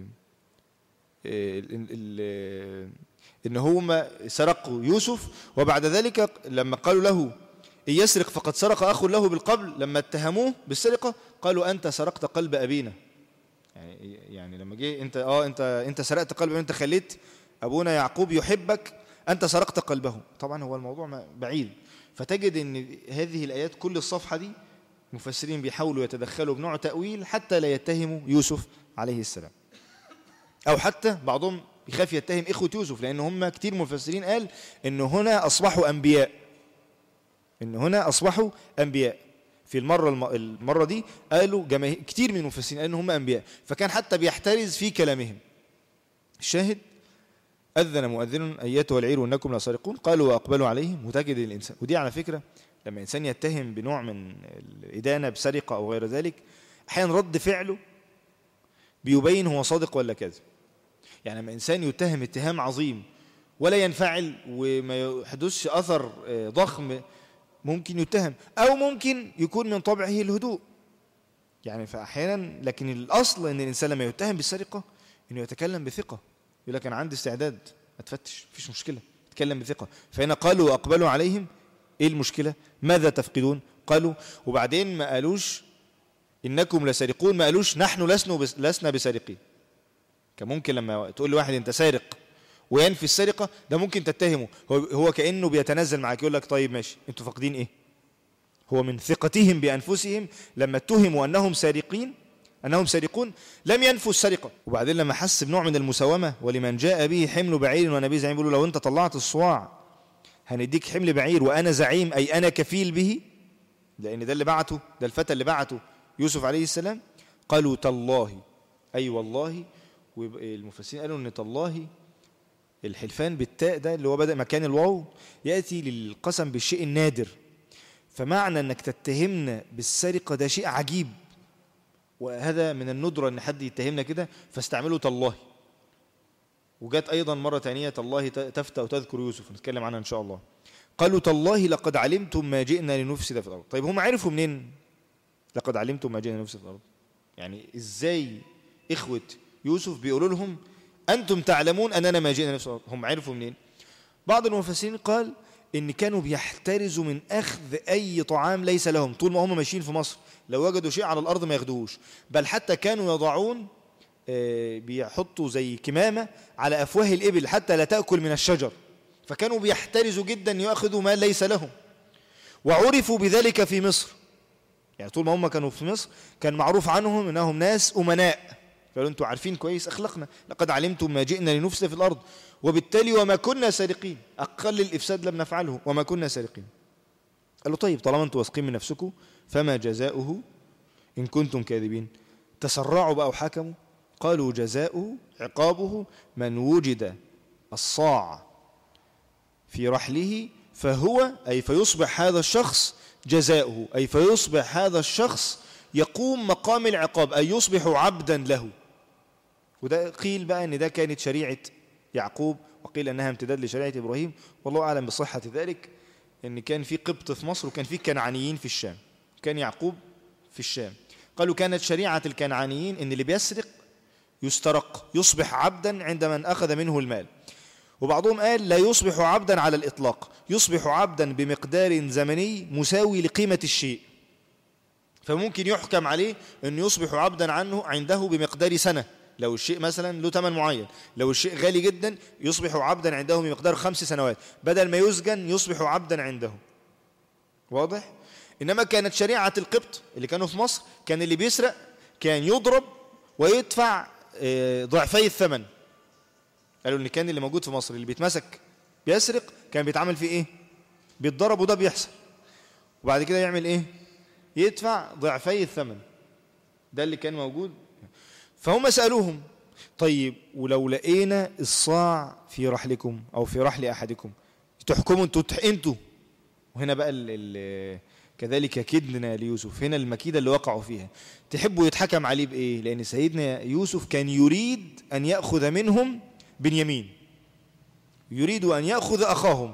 آه، إن هم سرقوا يوسف وبعد ذلك لما قالوا له إن يسرق فقد سرق أخ له بالقبل لما اتهموه بالسرقة قالوا أنت سرقت قلب أبينا يعني يعني لما جه انت اه انت انت سرقت قلبه انت خليت ابونا يعقوب يحبك انت سرقت قلبه طبعا هو الموضوع بعيد فتجد ان هذه الايات كل الصفحه دي مفسرين بيحاولوا يتدخلوا بنوع تاويل حتى لا يتهموا يوسف عليه السلام او حتى بعضهم يخاف يتهم اخوه يوسف لان هم كتير مفسرين قال ان هنا اصبحوا انبياء ان هنا اصبحوا انبياء في المرة المرة دي قالوا جماهير كتير من المفسرين قالوا هم أنبياء فكان حتى بيحترز في كلامهم الشاهد أذن مؤذن أيتها العير إنكم لسارقون قالوا وأقبلوا عليهم وتجد الإنسان ودي على فكرة لما إنسان يتهم بنوع من الإدانة بسرقة أو غير ذلك أحيانا رد فعله بيبين هو صادق ولا كاذب يعني لما إنسان يتهم اتهام عظيم ولا ينفعل وما يحدثش أثر آه، ضخم ممكن يتهم أو ممكن يكون من طبعه الهدوء يعني فأحيانا لكن الأصل أن الإنسان لما يتهم بالسرقة أنه يتكلم بثقة يقول لك أنا عندي استعداد أتفتش مفيش مشكلة يتكلم بثقة فهنا قالوا وأقبلوا عليهم إيه المشكلة ماذا تفقدون قالوا وبعدين ما قالوش إنكم لسارقون ما قالوش نحن لسنا لسنا بسارقين كان ممكن لما تقول لواحد أنت سارق وينفي السرقة ده ممكن تتهمه هو, هو كأنه بيتنزل معاك يقول لك طيب ماشي انتوا فاقدين ايه هو من ثقتهم بأنفسهم لما اتهموا أنهم سارقين أنهم سارقون لم ينفوا السرقة وبعدين لما حس بنوع من المساومة ولمن جاء به حمل بعير ونبي زعيم بيقولوا لو أنت طلعت الصواع هنديك حمل بعير وأنا زعيم أي أنا كفيل به لأن ده اللي بعته ده الفتى اللي بعته يوسف عليه السلام قالوا تالله أي والله والمفسرين قالوا أن تالله الحلفان بالتاء ده اللي هو بدأ مكان الواو يأتي للقسم بالشيء النادر فمعنى أنك تتهمنا بالسرقة ده شيء عجيب وهذا من الندرة أن حد يتهمنا كده فاستعملوا تالله وجات أيضا مرة ثانية تالله تفتى وتذكر يوسف نتكلم عنها إن شاء الله قالوا تالله لقد علمتم ما جئنا لنفسد في الأرض طيب هم عرفوا منين لقد علمتم ما جئنا لنفسد في الأرض يعني إزاي إخوة يوسف بيقولوا لهم أنتم تعلمون أننا ما جئنا لنفسد في الأرض هم عرفوا منين بعض المفسرين قال إن كانوا بيحترزوا من أخذ أي طعام ليس لهم طول ما هم ماشيين في مصر لو وجدوا شيء على الأرض ما ياخدوهوش بل حتى كانوا يضعون بيحطوا زي كمامة على أفواه الإبل حتى لا تأكل من الشجر فكانوا بيحترزوا جدا يأخذوا ما ليس لهم وعرفوا بذلك في مصر يعني طول ما هم كانوا في مصر كان معروف عنهم أنهم ناس أمناء قالوا أنتم عارفين كويس أخلاقنا لقد علمتم ما جئنا لنفسد في الأرض وبالتالي وما كنا سارقين أقل الإفساد لم نفعله وما كنا سارقين قالوا طيب طالما أنتم واثقين من نفسكم فما جزاؤه إن كنتم كاذبين تسرعوا بقى وحكموا قالوا جزاؤه عقابه من وجد الصاع في رحله فهو أي فيصبح هذا الشخص جزاؤه أي فيصبح هذا الشخص يقوم مقام العقاب أي يصبح عبدا له وده قيل بقى أن ده كانت شريعة يعقوب وقيل أنها امتداد لشريعة إبراهيم والله أعلم بصحة ذلك أن كان في قبط في مصر وكان في كنعانيين في الشام كان يعقوب في الشام قالوا كانت شريعة الكنعانيين أن اللي بيسرق يسترق يصبح عبدا عند من أخذ منه المال وبعضهم قال لا يصبح عبدا على الإطلاق يصبح عبدا بمقدار زمني مساوي لقيمة الشيء فممكن يحكم عليه أن يصبح عبدا عنه عنده بمقدار سنة لو الشيء مثلا له ثمن معين لو الشيء غالي جدا يصبح عبدا عنده بمقدار خمس سنوات بدل ما يسجن يصبح عبدا عنده واضح؟ إنما كانت شريعة القبط اللي كانوا في مصر كان اللي بيسرق كان يضرب ويدفع ضعفي الثمن قالوا ان كان اللي موجود في مصر اللي بيتمسك بيسرق كان بيتعمل فيه ايه بيتضرب وده بيحصل وبعد كده يعمل ايه يدفع ضعفي الثمن ده اللي كان موجود فهم سألوهم طيب ولو لقينا الصاع في رحلكم او في رحل احدكم تحكموا انتوا انتوا وهنا بقى ال ال كذلك كدنا ليوسف هنا المكيدة اللي وقعوا فيها تحبوا يتحكم عليه بإيه لأن سيدنا يوسف كان يريد أن يأخذ منهم بنيامين يريد أن يأخذ أخاهم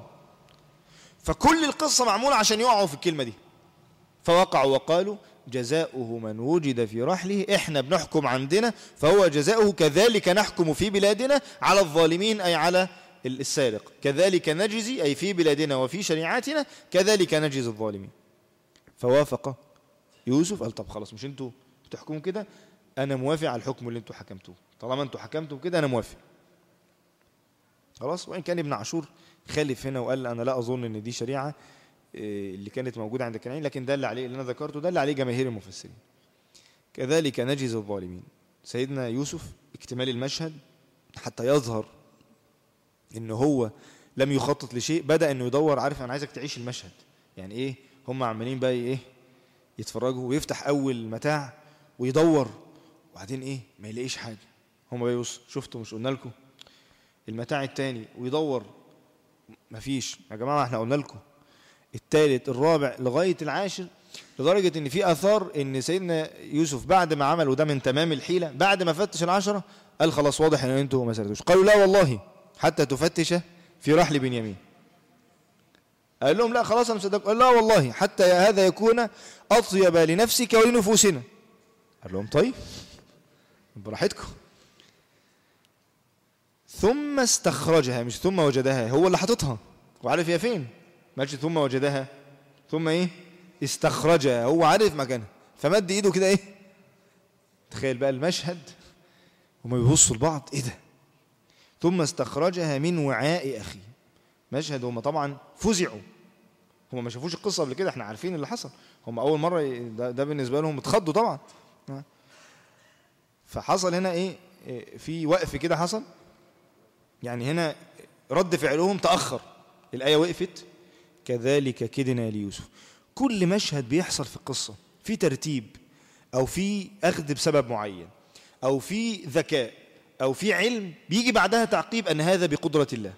فكل القصة معمولة عشان يقعوا في الكلمة دي فوقعوا وقالوا جزاؤه من وجد في رحله احنا بنحكم عندنا فهو جزاؤه كذلك نحكم في بلادنا على الظالمين أي على السارق كذلك نجزي أي في بلادنا وفي شريعاتنا كذلك نجزي الظالمين فوافق يوسف قال طب خلاص مش انتوا بتحكموا كده انا موافق على الحكم اللي انتوا حكمتوه طالما انتوا حكمتوا كده انا موافق خلاص وان كان ابن عاشور خالف هنا وقال انا لا اظن ان دي شريعه اللي كانت موجوده عند الكنعانيين لكن دل عليه اللي انا ذكرته دل عليه جماهير المفسرين كذلك نجز الظالمين سيدنا يوسف اكتمال المشهد حتى يظهر ان هو لم يخطط لشيء بدا انه يدور عارف انا عايزك تعيش المشهد يعني ايه هم عمالين بقى ايه يتفرجوا ويفتح اول متاع ويدور وبعدين ايه ما يلاقيش حاجه هم بقى يبص شفتوا مش قلنا لكم المتاع التاني ويدور مفيش يا جماعه احنا قلنا لكم الثالث الرابع لغايه العاشر لدرجه ان في اثار ان سيدنا يوسف بعد ما عمل وده من تمام الحيله بعد ما فتش العشره قال خلاص واضح ان انتوا ما سردوش قالوا لا والله حتى تفتش في رحل بنيامين قال لهم لا خلاص انا مصدق قال لا والله حتى هذا يكون اطيب لنفسك ولنفوسنا قال لهم طيب براحتكم ثم استخرجها مش ثم وجدها هو اللي حاططها وعارف هي فين ماشي ثم وجدها ثم ايه استخرجها هو عارف مكانها فمد ايده كده ايه تخيل بقى المشهد هما بيبصوا لبعض ايه ده ثم استخرجها من وعاء اخيه مشهد هما طبعا فزعوا هم ما شافوش القصه قبل كده احنا عارفين اللي حصل هم اول مره ي- ده, ده بالنسبه لهم اتخضوا طبعا آه. فحصل هنا ايه إيه، في وقف كده حصل يعني هنا رد فعلهم تاخر الايه وقفت كذلك كدنا ليوسف كل مشهد بيحصل في القصه في ترتيب او في اخذ بسبب معين او في ذكاء او في علم بيجي بعدها تعقيب ان هذا بقدره الله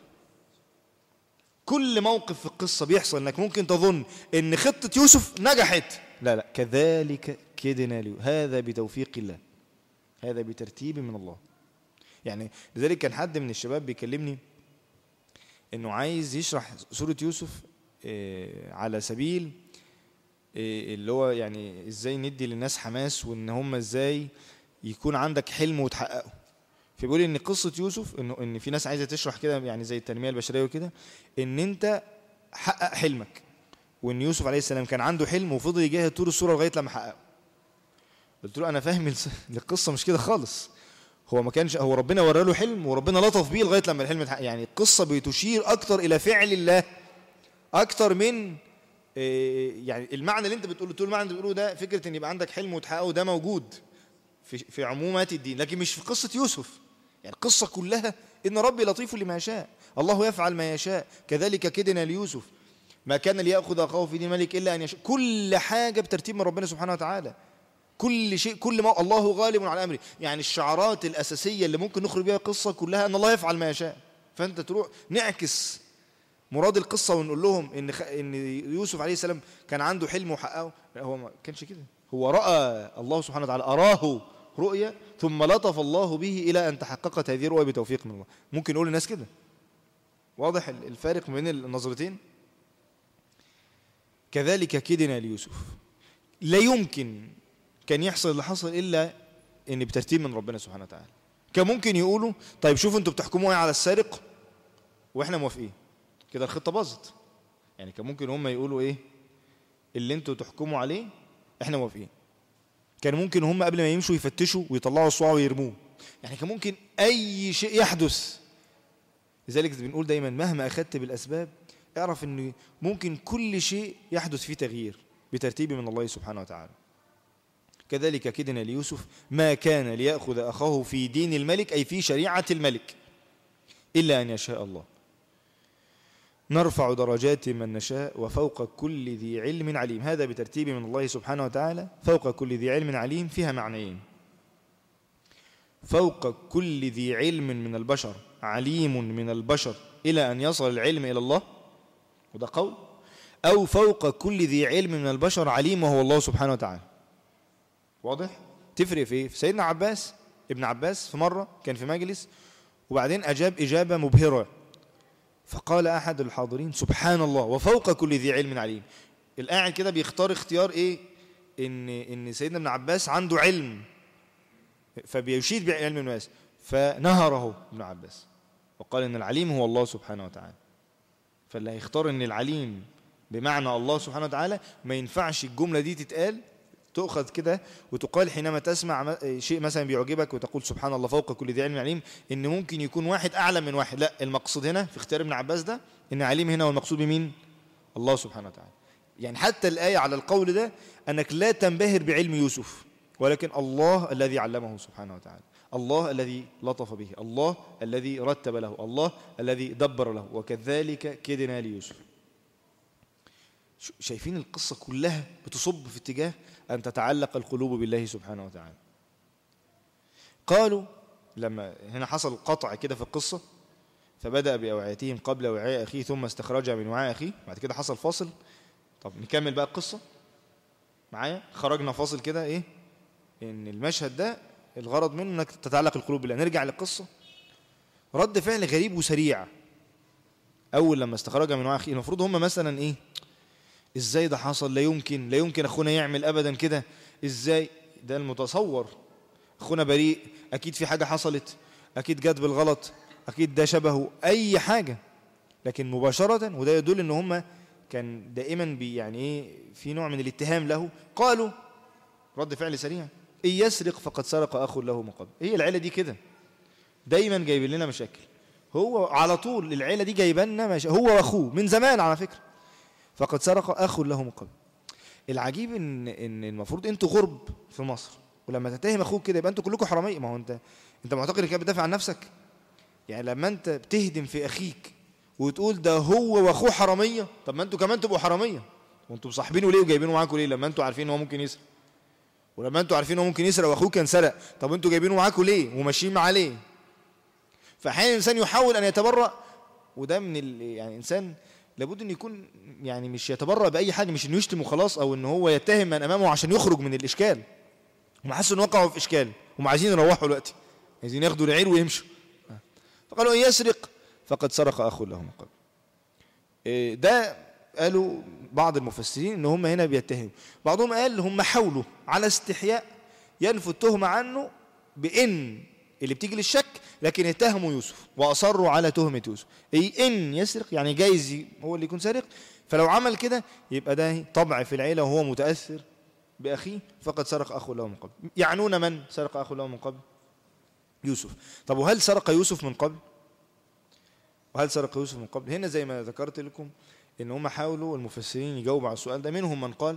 كل موقف في القصة بيحصل انك ممكن تظن ان خطة يوسف نجحت لا لا كذلك كدنا له هذا بتوفيق الله هذا بترتيب من الله يعني لذلك كان حد من الشباب بيكلمني انه عايز يشرح سورة يوسف آه، على سبيل آه، اللي هو يعني ازاي ندي للناس حماس وان هم ازاي يكون عندك حلم وتحققه فبيقول ان قصه يوسف انه ان في ناس عايزه تشرح كده يعني زي التنميه البشريه وكده ان انت حقق حلمك وان يوسف عليه السلام كان عنده حلم وفضل يجاهد طول الصوره لغايه لما حققه قلت له انا فاهم الس- القصه مش كده خالص هو ما كانش هو ربنا ورى له حلم وربنا لطف بيه لغايه لما الحلم اتحقق يعني القصه بتشير اكتر الى فعل الله اكتر من إيه، يعني المعنى اللي انت بتقوله طول المعنى اللي بتقوله ده فكره ان يبقى عندك حلم وتحققه ده موجود في في عمومات الدين لكن مش في قصه يوسف يعني القصه كلها ان ربي لطيف لما يشاء الله يفعل ما يشاء كذلك كدنا ليوسف ما كان ليأخذ أخاه في دين ملك إلا أن يشاء كل حاجة بترتيب من ربنا سبحانه وتعالى كل شيء كل ما الله غالب على أمره يعني الشعارات الأساسية اللي ممكن نخرج بها القصة كلها أن الله يفعل ما يشاء فأنت تروح نعكس مراد القصة ونقول لهم إن خ... إن يوسف عليه السلام كان عنده حلم وحققه لا هو ما كانش كده هو رأى الله سبحانه وتعالى أراه رؤيا ثم لطف الله به إلى أن تحققت هذه الرؤيا بتوفيق من الله ممكن نقول للناس كده واضح الفارق بين النظرتين كذلك كدنا ليوسف لا يمكن كان يحصل اللي حصل إلا إن بترتيب من ربنا سبحانه وتعالى كان ممكن يقولوا طيب شوفوا انتوا بتحكموا ايه على السارق واحنا موافقين كده الخطه باظت يعني كان ممكن هم يقولوا ايه اللي انتوا تحكموا عليه احنا موافقين كان ممكن هم قبل ما يمشوا يفتشوا ويطلعوا الصواع ويرموه يعني كان ممكن اي شيء يحدث لذلك بنقول دايما مهما اخذت بالاسباب اعرف ان ممكن كل شيء يحدث فيه تغيير بترتيب من الله سبحانه وتعالى كذلك كدنا ليوسف ما كان ليأخذ أخاه في دين الملك أي في شريعة الملك إلا أن يشاء الله نرفع درجات من نشاء وفوق كل ذي علم عليم هذا بترتيب من الله سبحانه وتعالى فوق كل ذي علم عليم فيها معنيين فوق كل ذي علم من البشر عليم من البشر إلى أن يصل العلم إلى الله وده قول أو فوق كل ذي علم من البشر عليم وهو الله سبحانه وتعالى واضح تفرق في ايه في سيدنا عباس ابن عباس في مرة كان في مجلس وبعدين أجاب إجابة مبهرة فقال أحد الحاضرين سبحان الله وفوق كل ذي علم عليم القاعد كده بيختار اختيار إيه إن إن سيدنا ابن عباس عنده علم فبيشيد بعلم الناس فنهره ابن عباس وقال إن العليم هو الله سبحانه وتعالى فاللي هيختار إن العليم بمعنى الله سبحانه وتعالى ما ينفعش الجملة دي تتقال تؤخذ كده وتقال حينما تسمع شيء مثلا بيعجبك وتقول سبحان الله فوق كل ذي علم عليم ان ممكن يكون واحد اعلم من واحد لا المقصود هنا في اختيار ابن عباس ده ان عليم هنا والمقصود بمين الله سبحانه وتعالى يعني حتى الآية على القول ده أنك لا تنبهر بعلم يوسف ولكن الله الذي علمه سبحانه وتعالى الله الذي لطف به الله الذي رتب له الله الذي دبر له وكذلك كدنا ليوسف شايفين القصة كلها بتصب في اتجاه أن تتعلق القلوب بالله سبحانه وتعالى قالوا لما هنا حصل قطع كده في القصة فبدأ بأوعيتهم قبل وعاء أخيه ثم استخرجها من وعاء أخيه بعد كده حصل فاصل طب نكمل بقى القصة معايا خرجنا فاصل كده إيه إن المشهد ده الغرض منه إنك تتعلق القلوب بالله نرجع للقصة رد فعل غريب وسريع أول لما استخرجها من وعاء أخيه المفروض هم مثلا إيه ازاي ده حصل لا يمكن لا يمكن اخونا يعمل ابدا كده ازاي ده المتصور اخونا بريء اكيد في حاجه حصلت اكيد جت بالغلط اكيد ده شبهه اي حاجه لكن مباشره وده يدل ان هم كان دائما بي يعني ايه في نوع من الاتهام له قالوا رد فعل سريع ان يسرق فقد سرق اخ له من قبل هي العيله دي كده دايما جايبين لنا مشاكل هو على طول العيله دي جايبه لنا مشا... هو واخوه من زمان على فكره فقد سرق أخ له من قبل العجيب إن إن المفروض أنتوا غرب في مصر ولما تتهم أخوك كده يبقى أنتوا كلكم حرامية ما هو أنت أنت معتقد إنك بتدافع عن نفسك يعني لما أنت بتهدم في أخيك وتقول ده هو وأخوه حرامية طب ما أنتوا كمان تبقوا حرامية وأنتوا مصاحبينه ليه وجايبينه معاكم ليه لما أنتوا عارفين إن هو ممكن يسرق ولما أنتوا عارفين إن هو ممكن يسرق وأخوه كان سرق طب أنتوا جايبينه معاكم ليه وماشيين معاه ليه فأحيانا الإنسان يحاول أن يتبرأ وده من ال... يعني إنسان لابد أن يكون يعني مش يتبرأ بأي حاجة مش إنه يشتم وخلاص أو إن هو يتهم من أمامه عشان يخرج من الإشكال هم حسوا إن وقعوا في إشكال هم عايزين يروحوا دلوقتي عايزين ياخدوا العير ويمشوا فقالوا إن يسرق فقد سرق أخ له من قبل إيه ده قالوا بعض المفسرين ان هم هنا بيتهموا بعضهم قال هم حاولوا على استحياء ينفوا التهمة عنه بإن اللي بتيجي للشك لكن اتهموا يوسف وأصروا على تهمة يوسف أي إن يسرق يعني جايز هو اللي يكون سارق فلو عمل كده يبقى ده طبع في العيلة وهو متأثر بأخيه فقد سرق أخو له من قبل يعنون من سرق أخو له من قبل يوسف طب وهل سرق يوسف من قبل وهل سرق يوسف من قبل هنا زي ما ذكرت لكم ان هم حاولوا المفسرين يجاوبوا على السؤال ده منهم من قال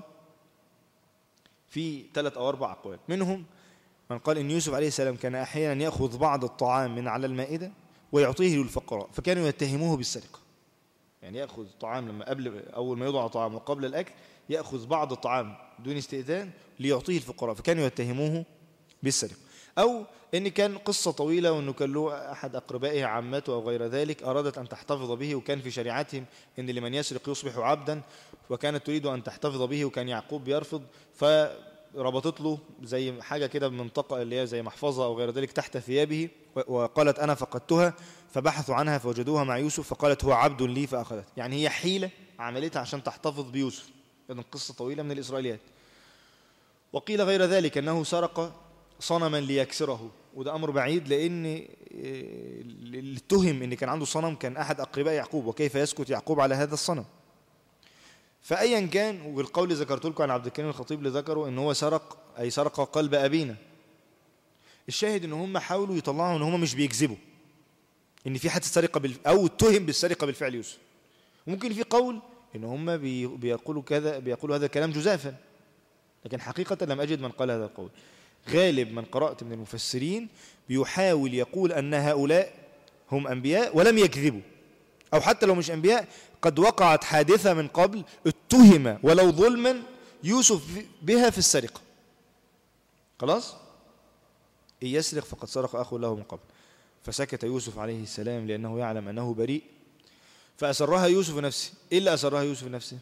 في ثلاث او اربع اقوال منهم من قال ان يوسف عليه السلام كان احيانا ياخذ بعض الطعام من على المائده ويعطيه للفقراء فكانوا يتهموه بالسرقه يعني ياخذ طعام لما قبل اول ما يوضع طعام وقبل الاكل ياخذ بعض الطعام دون استئذان ليعطيه الفقراء فكانوا يتهموه بالسرقه أو إن كان قصة طويلة وأنه كان له أحد أقربائه عمته أو غير ذلك أرادت أن تحتفظ به وكان في شريعتهم إن لمن يسرق يصبح عبدا وكانت تريد أن تحتفظ به وكان يعقوب بيرفض فربطت له زي حاجة كده بمنطقة اللي هي زي محفظة أو غير ذلك تحت ثيابه وقالت أنا فقدتها فبحثوا عنها فوجدوها مع يوسف فقالت هو عبد لي فأخذت يعني هي حيلة عملتها عشان تحتفظ بيوسف إذن قصة طويلة من الإسرائيليات وقيل غير ذلك أنه سرق صنما ليكسره وده امر بعيد لان التهم ان كان عنده صنم كان احد اقرباء يعقوب وكيف يسكت يعقوب على هذا الصنم فايا كان والقول ذكرت لكم عن عبد الكريم الخطيب اللي ذكره ان هو سرق اي سرق قلب ابينا الشاهد ان هم حاولوا يطلعوا ان هم مش بيكذبوا ان في حد سرقه بال... او اتهم بالسرقه بالفعل يوسف وممكن في قول ان هم بي... بيقولوا كذا بيقولوا هذا الكلام جزافا لكن حقيقه لم اجد من قال هذا القول غالب من قرأت من المفسرين بيحاول يقول أن هؤلاء هم أنبياء ولم يكذبوا أو حتى لو مش أنبياء قد وقعت حادثة من قبل اتهم ولو ظلما يوسف بها في السرقة خلاص إن يسرق فقد سرق أخو له من قبل فسكت يوسف عليه السلام لأنه يعلم أنه بريء فأسرها يوسف نفسه إيه اللي أسرها يوسف نفسه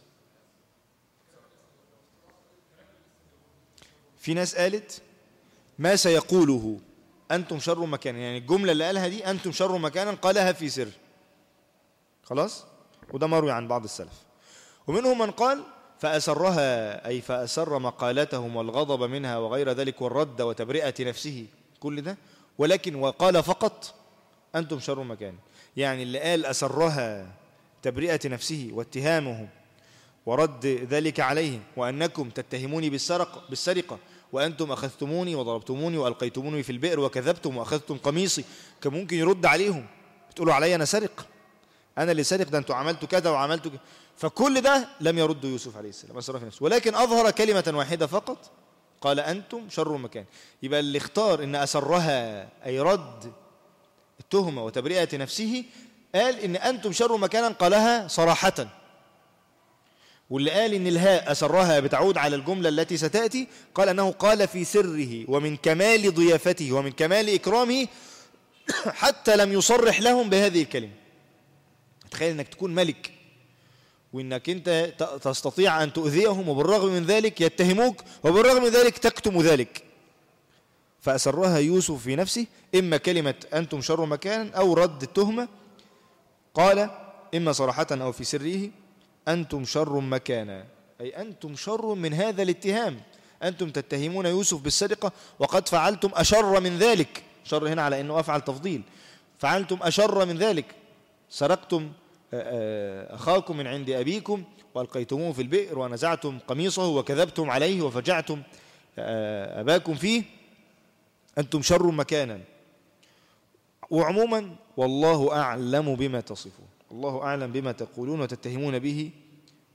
في ناس قالت ما سيقوله أنتم شر مكانا يعني الجملة اللي قالها دي أنتم شر مكانا قالها في سر خلاص وده مروي عن بعض السلف ومنهم من قال فأسرها أي فأسر مقالتهم والغضب منها وغير ذلك والرد وتبرئة نفسه كل ده ولكن وقال فقط أنتم شر مكان يعني اللي قال أسرها تبرئة نفسه واتهامه ورد ذلك عليهم وأنكم تتهموني بالسرقة, بالسرقة وأنتم أخذتموني وضربتموني وألقيتموني في البئر وكذبتم وأخذتم قميصي كان ممكن يرد عليهم بتقولوا علي أنا سرق أنا اللي سرق ده أنتوا عملتوا كذا وعملتوا كذا فكل ده لم يرد يوسف عليه السلام أسرى في نفسه ولكن أظهر كلمة واحدة فقط قال أنتم شر مكان يبقى اللي اختار إن أسرها أي رد التهمة وتبرئة نفسه قال إن أنتم شر مكانا قالها صراحة واللي قال إن الهاء أسرها بتعود على الجملة التي ستأتي قال أنه قال في سره ومن كمال ضيافته ومن كمال إكرامه حتى لم يصرح لهم بهذه الكلمة تخيل أنك تكون ملك وأنك أنت تستطيع أن تؤذيهم وبالرغم من ذلك يتهموك وبالرغم من ذلك تكتم ذلك فأسرها يوسف في نفسه إما كلمة أنتم شر مكان أو رد التهمة قال إما صراحة أو في سره أنتم شر مكانا أي أنتم شر من هذا الاتهام أنتم تتهمون يوسف بالسرقة وقد فعلتم أشر من ذلك شر هنا على أنه أفعل تفضيل فعلتم أشر من ذلك سرقتم أخاكم من عند أبيكم وألقيتموه في البئر ونزعتم قميصه وكذبتم عليه وفجعتم أباكم فيه أنتم شر مكانا وعموما والله أعلم بما تصفون الله أعلم بما تقولون وتتهمون به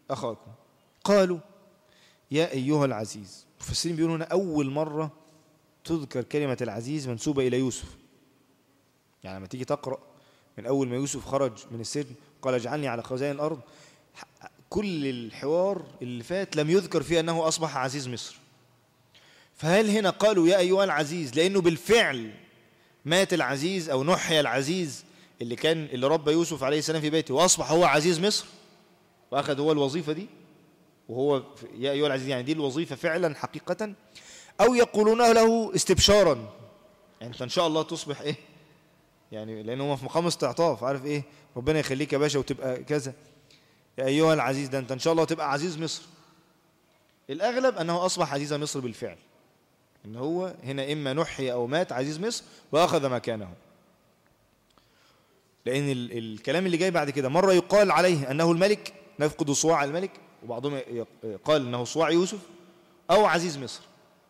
أخاكم قالوا يا أيها العزيز المفسرين بيقولوا هنا أول مرة تذكر كلمة العزيز منسوبة إلى يوسف يعني لما تيجي تقرأ من أول ما يوسف خرج من السجن قال اجعلني على خزائن الأرض كل الحوار اللي فات لم يذكر فيه أنه أصبح عزيز مصر فهل هنا قالوا يا أيها العزيز لأنه بالفعل مات العزيز أو نحي العزيز اللي كان اللي ربى يوسف عليه السلام في بيته وأصبح هو عزيز مصر وأخذ هو الوظيفة دي وهو يا أيها العزيز يعني دي الوظيفة فعلا حقيقة أو يقولون له استبشارا يعني أنت إن شاء الله تصبح إيه يعني لأنه هو في مقام استعطاف عارف إيه ربنا يخليك يا باشا وتبقى كذا يا أيها العزيز ده أنت إن شاء الله تبقى عزيز مصر الأغلب أنه أصبح عزيز مصر بالفعل إن هو هنا إما نحي أو مات عزيز مصر وأخذ مكانه لأن ال الكلام اللي جاي بعد كده مرة يقال عليه أنه الملك نفقد صواع الملك وبعضهم قال أنه صواع يوسف أو عزيز مصر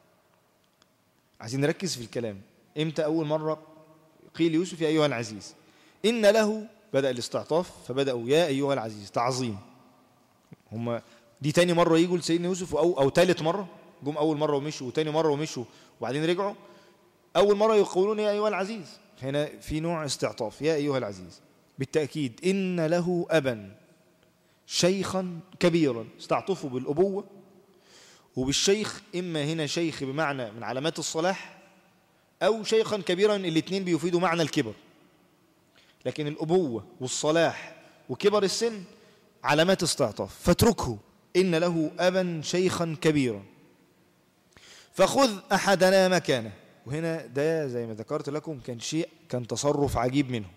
عايزين نركز في الكلام إمتى أول مرة قيل يوسف يا أيها العزيز إن له بدأ الاستعطاف فبدأوا يا أيها العزيز تعظيم هم دي تاني مرة يجوا لسيدنا يوسف أو, أو تالت مرة جم أول مرة ومشوا وتاني مرة ومشوا وبعدين رجعوا أول مرة يقولون يا أيها العزيز هنا في نوع استعطاف يا أيها العزيز بالتأكيد إن له أبا شيخا كبيرا استعطفوا بالأبوة وبالشيخ إما هنا شيخ بمعنى من علامات الصلاح أو شيخا كبيرا الاثنين بيفيدوا معنى الكبر لكن الأبوة والصلاح وكبر السن علامات استعطاف فاتركه إن له أبا شيخا كبيرا فخذ أحدنا مكانه وهنا ده زي ما ذكرت لكم كان شيء كان تصرف عجيب منه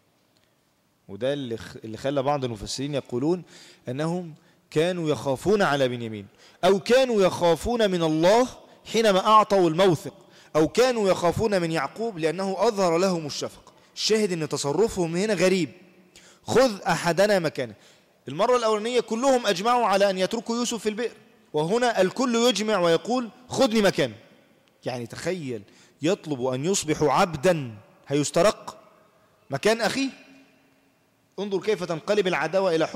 وده اللي اللي خلى بعض المفسرين يقولون أنهم كانوا يخافون على بنيامين أو كانوا يخافون من الله حينما أعطوا الموثق أو كانوا يخافون من يعقوب لأنه أظهر لهم الشفق الشاهد أن تصرفهم هنا غريب خذ أحدنا مكانه المرة الأولانية كلهم أجمعوا على أن يتركوا يوسف في البئر وهنا الكل يجمع ويقول خذني مكانه يعني تخيل يطلب أن يصبح عبدا هيسترق مكان أخيه انظر كيف تنقلب العداوة إلى حب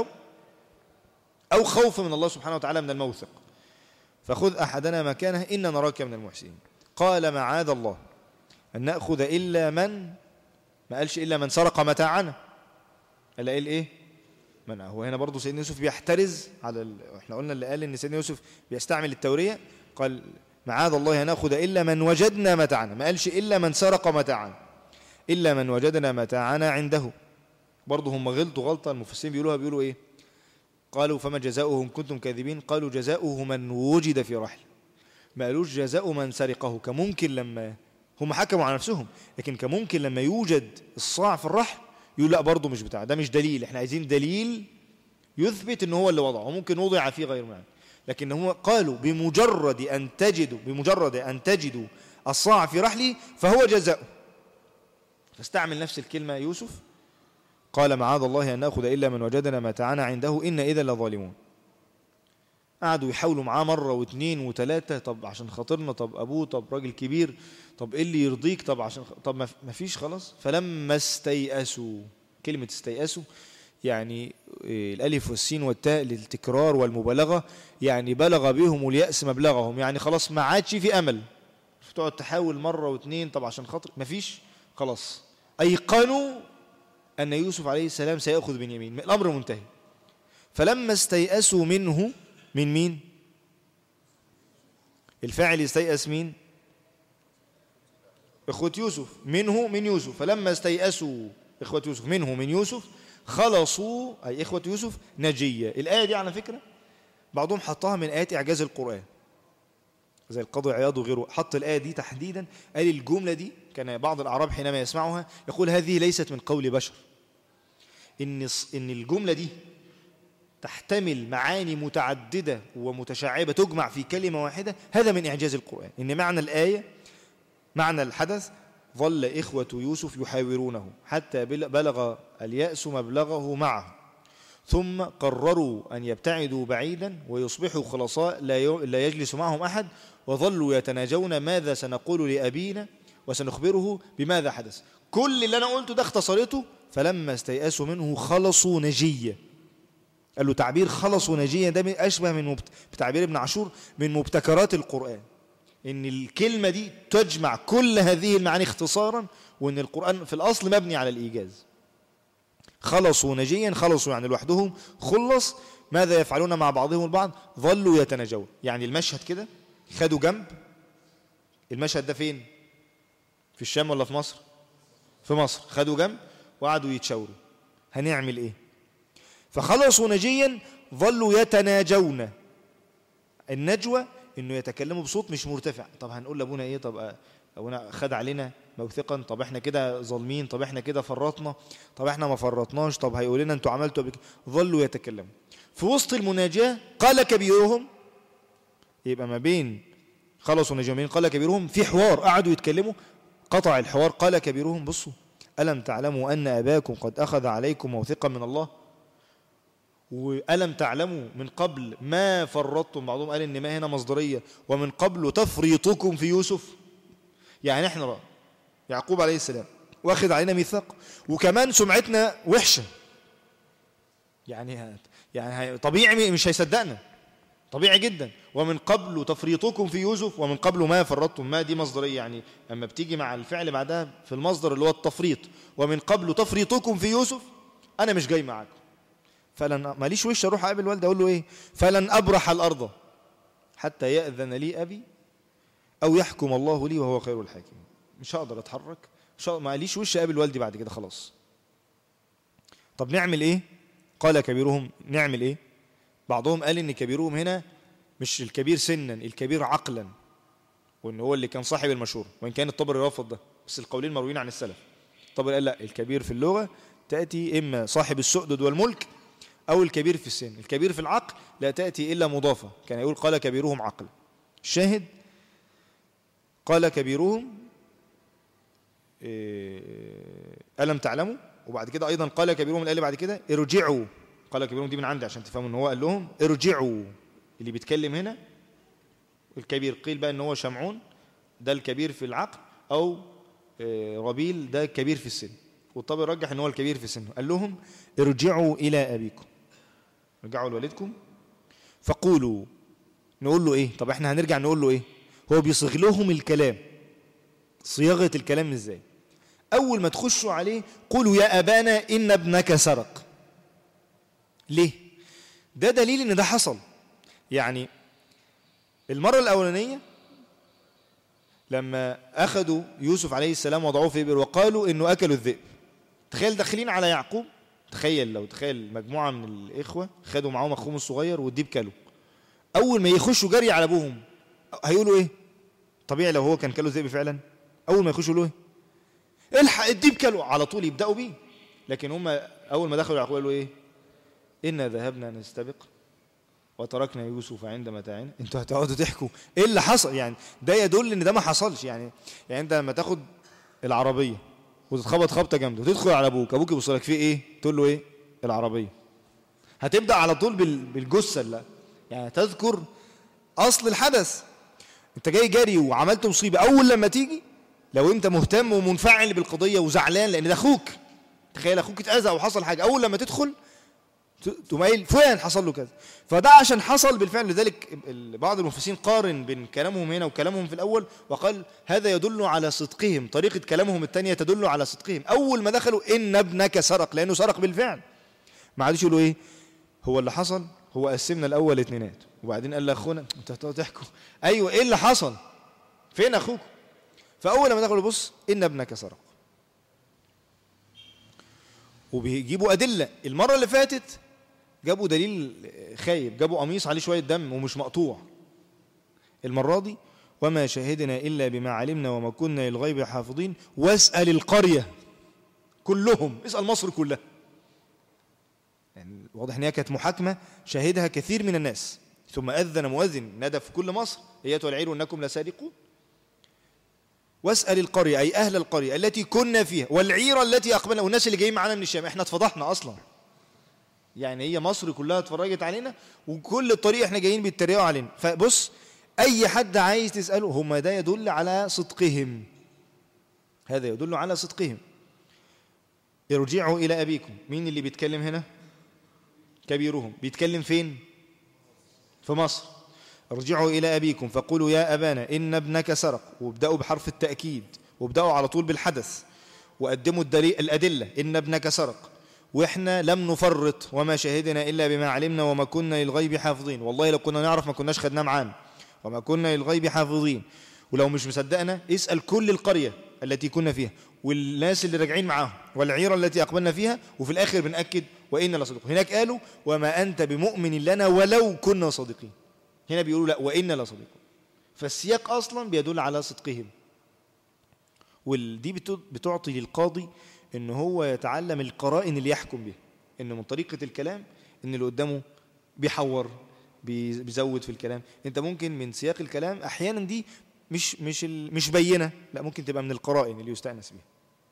أو خوف من الله سبحانه وتعالى من الموثق فخذ أحدنا مكانه إن نراك من المحسنين قال معاذ الله أن نأخذ إلا من ما قالش إلا من سرق متاعنا قال إيه إيه من هو هنا برضو سيدنا يوسف بيحترز على ال... احنا قلنا اللي قال ان سيدنا يوسف بيستعمل التورية قال معاذ الله ناخذ الا من وجدنا متاعنا ما قالش الا من سرق متاعنا الا من وجدنا متاعنا عنده برضه هم غلطوا غلطه المفسرين بيقولوها بيقولوا ايه قالوا فما جزاؤه ان كنتم كاذبين قالوا جزاؤه من وجد في رحل ما قالوش جزاء من سرقه كممكن لما هم حكموا على نفسهم لكن كممكن لما يوجد الصاع في الرحل يقول لا برضه مش بتاع ده مش دليل احنا عايزين دليل يثبت ان هو اللي وضعه ممكن وضع فيه غير معنى لكن هم قالوا بمجرد ان تجدوا بمجرد ان تجدوا الصاع في رحلي فهو جزاؤه فاستعمل نفس الكلمة يوسف قال معاذ الله أن نأخذ إلا من وجدنا متاعنا عنده إن إذا لظالمون قعدوا يحاولوا معاه مرة واثنين وثلاثة طب عشان خاطرنا طب أبوه طب راجل كبير طب إيه اللي يرضيك طب عشان خ... طب ما فيش خلاص فلما استيأسوا كلمة استيأسوا يعني الألف والسين والتاء للتكرار والمبالغة يعني بلغ بهم اليأس مبلغهم يعني خلاص ما عادش في أمل تقعد تحاول مرة واثنين طب عشان خاطر ما فيش خلاص أيقنوا أن يوسف عليه السلام سيأخذ بنيامين الأمر منتهي فلما استيأسوا منه من مين الفاعل يستيأس مين إخوة يوسف منه من يوسف فلما استيأسوا إخوة يوسف منه من يوسف خلصوا أي إخوة يوسف نجية الآية دي على فكرة بعضهم حطها من آيات إعجاز القرآن زي القاضي عياض وغيره حط الآية دي تحديدا قال الجملة دي كان بعض الأعراب حينما يسمعها يقول هذه ليست من قول بشر إن إن الجملة دي تحتمل معاني متعددة ومتشعبة تجمع في كلمة واحدة هذا من إعجاز القرآن إن معنى الآية معنى الحدث ظل إخوة يوسف يحاورونه حتى بلغ اليأس مبلغه معه ثم قرروا أن يبتعدوا بعيدا ويصبحوا خلصاء لا يجلس معهم أحد وظلوا يتناجون ماذا سنقول لأبينا وسنخبره بماذا حدث كل اللي أنا قلته ده اختصرته فلما استيأسوا منه خلصوا نجية قال له تعبير خلصوا نجيا ده أشبه من مبت... بتعبير ابن عاشور من مبتكرات القرآن إن الكلمة دي تجمع كل هذه المعاني اختصارا وإن القرآن في الأصل مبني على الإيجاز خلصوا نجيا خلصوا يعني لوحدهم خلص ماذا يفعلون مع بعضهم البعض ظلوا يتناجون يعني المشهد كده خدوا جنب المشهد ده فين في الشام ولا في مصر في مصر خدوا جنب وقعدوا يتشاوروا هنعمل ايه فخلصوا نجيا ظلوا يتناجون النجوى انه يتكلموا بصوت مش مرتفع طب هنقول لابونا ايه طب ابونا خد علينا موثقا طب احنا كده ظالمين طب احنا كده فرطنا طب احنا ما فرطناش طب هيقول لنا انتوا عملتوا بك ظلوا يتكلموا في وسط المناجاة قال كبيرهم يبقى ما بين خلصوا نجمين قال كبيرهم في حوار قعدوا يتكلموا قطع الحوار قال كبيرهم بصوا ألم تعلموا أن أباكم قد أخذ عليكم موثقا من الله وألم تعلموا من قبل ما فرطتم بعضهم قال إن ما هنا مصدرية ومن قبل تفريطكم في يوسف يعني احنا بقى يعقوب عليه السلام واخد علينا ميثاق وكمان سمعتنا وحشة يعني يعني طبيعي مش هيصدقنا طبيعي جدا ومن قبل تفريطكم في يوسف ومن قبل ما فرطتم ما دي مصدرية يعني أما بتيجي مع الفعل بعدها في المصدر اللي هو التفريط ومن قبل تفريطكم في يوسف أنا مش جاي معاكم فلن ماليش وش أروح أقابل والدي أقول له إيه فلن أبرح الأرض حتى يأذن لي أبي أو يحكم الله لي وهو خير الحاكمين مش هقدر أتحرك مش هقدر ماليش وش أقابل والدي بعد كده خلاص طب نعمل إيه قال كبيرهم نعمل إيه بعضهم قال إن كبيرهم هنا مش الكبير سنا الكبير عقلا وإن هو اللي كان صاحب المشهور وإن كان الطبري رافض ده بس القولين مرويين عن السلف الطبري قال لا الكبير في اللغة تأتي إما صاحب السؤدد والملك أو الكبير في السن الكبير في العقل لا تأتي إلا مضافة كان يقول قال كبيرهم عقل الشاهد قال كبيرهم ألم تعلموا وبعد كده أيضا قال كبيرهم اللي بعد كده ارجعوا قال كبيرهم دي من عندي عشان تفهموا ان هو قال لهم ارجعوا اللي بيتكلم هنا الكبير قيل بقى ان هو شمعون ده الكبير في العقل او ربيل ده الكبير في السن والطبي رجح ان هو الكبير في السن قال لهم ارجعوا الى ابيكم ارجعوا لوالدكم فقولوا نقول له ايه طب احنا هنرجع نقول له ايه هو بيصيغ لهم الكلام صياغه الكلام ازاي اول ما تخشوا عليه قولوا يا ابانا ان ابنك سرق ليه ده دليل ان ده حصل يعني المرة الأولانية لما أخذوا يوسف عليه السلام وضعوه في بئر وقالوا إنه أكلوا الذئب تخيل داخلين على يعقوب تخيل لو تخيل مجموعة من الإخوة خدوا معاهم أخوهم الصغير والديب كلوا أول ما يخشوا جري على أبوهم هيقولوا إيه طبيعي لو هو كان كلوا الذئب فعلا أول ما يخشوا يقولوا إيه الحق الديب كلوا على طول يبدأوا بيه لكن هم أول ما دخلوا يعقوب قالوا إيه إنا ذهبنا نستبق وتركنا يوسف عند متاعنا انتوا هتقعدوا تحكوا ايه اللي حصل يعني ده يدل ان ده ما حصلش يعني يعني انت لما تاخد العربيه وتتخبط خبطه جامده وتدخل على ابوك ابوك يبص لك فيه ايه تقول له ايه العربيه هتبدا على طول بالجثه لا يعني تذكر اصل الحدث انت جاي جري وعملت مصيبه اول لما تيجي لو انت مهتم ومنفعل بالقضيه وزعلان لان ده اخوك تخيل اخوك اتاذى او حصل حاجه اول لما تدخل تقوم قايل فلان حصل له كذا فده عشان حصل بالفعل لذلك بعض المفسرين قارن بين كلامهم هنا وكلامهم في الأول وقال هذا يدل على صدقهم طريقة كلامهم الثانية تدل على صدقهم أول ما دخلوا إن ابنك سرق لأنه سرق بالفعل ما عادش يقولوا إيه هو اللي حصل هو قسمنا الأول اتنينات وبعدين قال لأخونا أنت هتقعدوا تحكوا أيوه إيه اللي حصل فين أخوك فأول ما دخلوا بص إن ابنك سرق وبيجيبوا أدلة المرة اللي فاتت جابوا دليل خايب جابوا قميص عليه شوية دم ومش مقطوع المرة دي وما شهدنا إلا بما علمنا وما كنا للغيب حافظين واسأل القرية كلهم اسأل مصر كلها يعني واضح ان هي كانت محاكمة شاهدها كثير من الناس ثم أذن مؤذن ندى في كل مصر ايتها العير انكم لسارقون واسأل القرية أي أهل القرية التي كنا فيها والعيرة التي أقبلنا والناس اللي جايين معانا من الشام احنا اتفضحنا أصلا يعني هي مصر كلها اتفرجت علينا وكل الطريق احنا جايين بيتريقوا علينا فبص اي حد عايز تساله هم ده يدل على صدقهم هذا يدل على صدقهم ارجعوا الى ابيكم مين اللي بيتكلم هنا كبيرهم بيتكلم فين في مصر ارجعوا إلى أبيكم فقولوا يا أبانا إن ابنك سرق وابدأوا بحرف التأكيد وابدأوا على طول بالحدث وقدموا الدليل الأدلة إن ابنك سرق وإحنا لم نفرط وما شهدنا إلا بما علمنا وما كنا للغيب حافظين والله لو كنا نعرف ما كناش خدناه معانا وما كنا للغيب حافظين ولو مش مصدقنا اسأل كل القرية التي كنا فيها والناس اللي راجعين معاهم والعيرة التي أقبلنا فيها وفي الآخر بنأكد وإن لصدقون هناك قالوا وما أنت بمؤمن لنا ولو كنا صادقين هنا بيقولوا لا وإن لصدقون فالسياق أصلا بيدل على صدقهم ودي بتعطي للقاضي ان هو يتعلم القرائن اللي يحكم بها ان من طريقة الكلام ان اللي قدامه بيحور بيزود في الكلام انت ممكن من سياق الكلام احيانا دي مش مش مش بينه لا ممكن تبقى من القرائن اللي يستأنس بها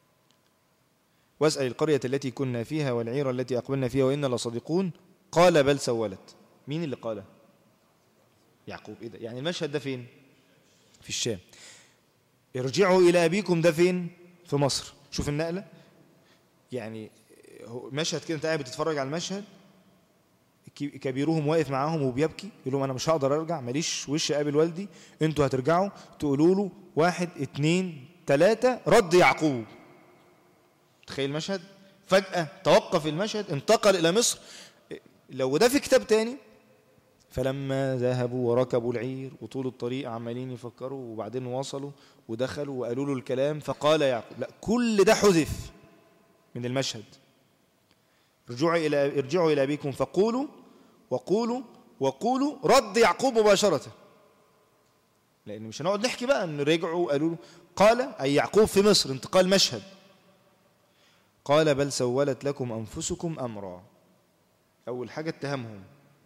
واسأل القرية التي كنا فيها والعيرة التي أقبلنا فيها وإنا لصادقون قال بل سولت مين اللي قال يعقوب إيه ده يعني المشهد ده فين في الشام ارجعوا إلى أبيكم ده فين في مصر شوف النقلة يعني مشهد كده انت قاعد بتتفرج على المشهد كبيرهم واقف معاهم وبيبكي يقول لهم انا مش هقدر ارجع ماليش وش اقابل والدي انتوا هترجعوا تقولوا له واحد اتنين تلاتة رد يعقوب تخيل المشهد فجأة توقف المشهد انتقل إلى مصر لو ده في كتاب تاني فلما ذهبوا وركبوا العير وطول الطريق عمالين يفكروا وبعدين وصلوا ودخلوا وقالوا له الكلام فقال يعقوب لا كل ده حذف من المشهد رجعوا إلى ارجعوا إلى أبيكم فقولوا وقولوا وقولوا رد يعقوب مباشرة لأن مش هنقعد نحكي بقى أن رجعوا قالوا له قال أي يعقوب في مصر انتقال مشهد قال بل سولت لكم أنفسكم أمرا أول حاجة اتهمهم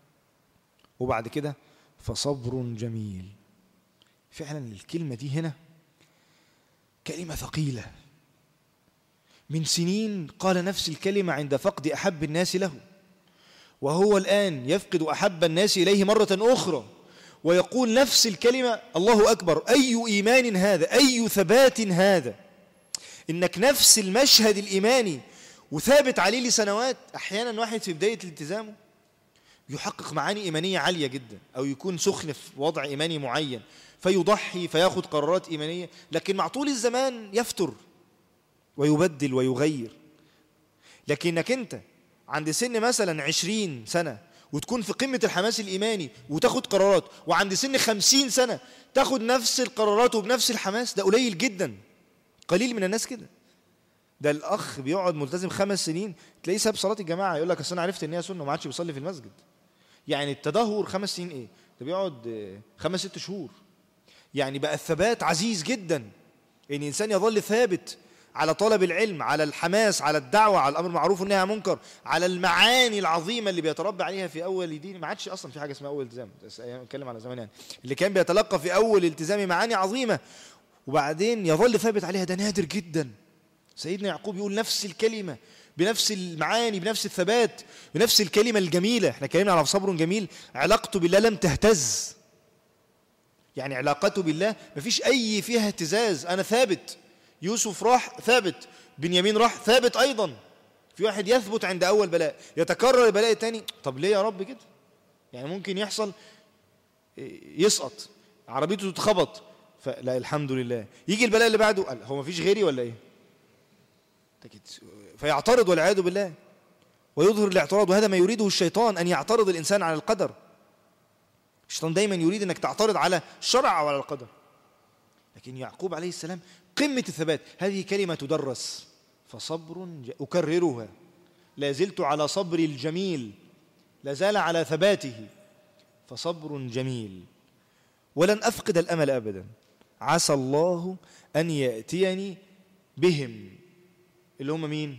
وبعد كده فصبر جميل فعلا الكلمة دي هنا كلمة ثقيلة من سنين قال نفس الكلمة عند فقد أحب الناس له وهو الآن يفقد أحب الناس إليه مرة أخرى ويقول نفس الكلمة الله أكبر أي إيمان هذا أي ثبات هذا إنك نفس المشهد الإيماني وثابت عليه لسنوات أحيانا واحد في بداية التزامه يحقق معاني إيمانية عالية جدا أو يكون سخن في وضع إيماني معين فيضحي فياخد قرارات إيمانية لكن مع طول الزمان يفتر ويبدل ويغير لكنك أنت عند سن مثلا عشرين سنة وتكون في قمة الحماس الإيماني وتاخد قرارات وعند سن خمسين سنة تاخد نفس القرارات وبنفس الحماس ده قليل جدا قليل من الناس كده ده الأخ بيقعد ملتزم خمس سنين تلاقيه ساب صلاة الجماعة يقول لك أصل أنا عرفت إن هي سنة وما عادش بيصلي في المسجد يعني التدهور خمس سنين إيه ده بيقعد خمس ست شهور يعني بقى الثبات عزيز جدا ان الانسان يظل ثابت على طلب العلم على الحماس على الدعوة على الأمر المعروف والنهي عن المنكر على المعاني العظيمة اللي بيتربى عليها في أول دين ما عادش أصلا في حاجة اسمها أول التزام نتكلم على زمان يعني اللي كان بيتلقى في أول التزام معاني عظيمة وبعدين يظل ثابت عليها ده نادر جدا سيدنا يعقوب يقول نفس الكلمة بنفس المعاني بنفس الثبات بنفس الكلمة الجميلة احنا اتكلمنا على صبر جميل علاقته بالله لم تهتز يعني علاقته بالله مفيش أي فيها اهتزاز أنا ثابت يوسف راح ثابت بنيامين راح ثابت أيضا في واحد يثبت عند أول بلاء يتكرر البلاء الثاني طب ليه يا رب كده يعني ممكن يحصل يسقط عربيته تتخبط فلا الحمد لله يجي البلاء اللي بعده قال هو مفيش غيري ولا ايه فيعترض والعياذ بالله ويظهر الاعتراض وهذا ما يريده الشيطان أن يعترض الإنسان على القدر الشيطان دايما يريد أنك تعترض على الشرع أو على القدر لكن يعقوب عليه السلام قمة الثبات هذه كلمة تدرس فصبر أكررها لا زلت على صبري الجميل لا زال على ثباته فصبر جميل ولن أفقد الأمل أبدا عسى الله أن يأتيني بهم اللي هم مين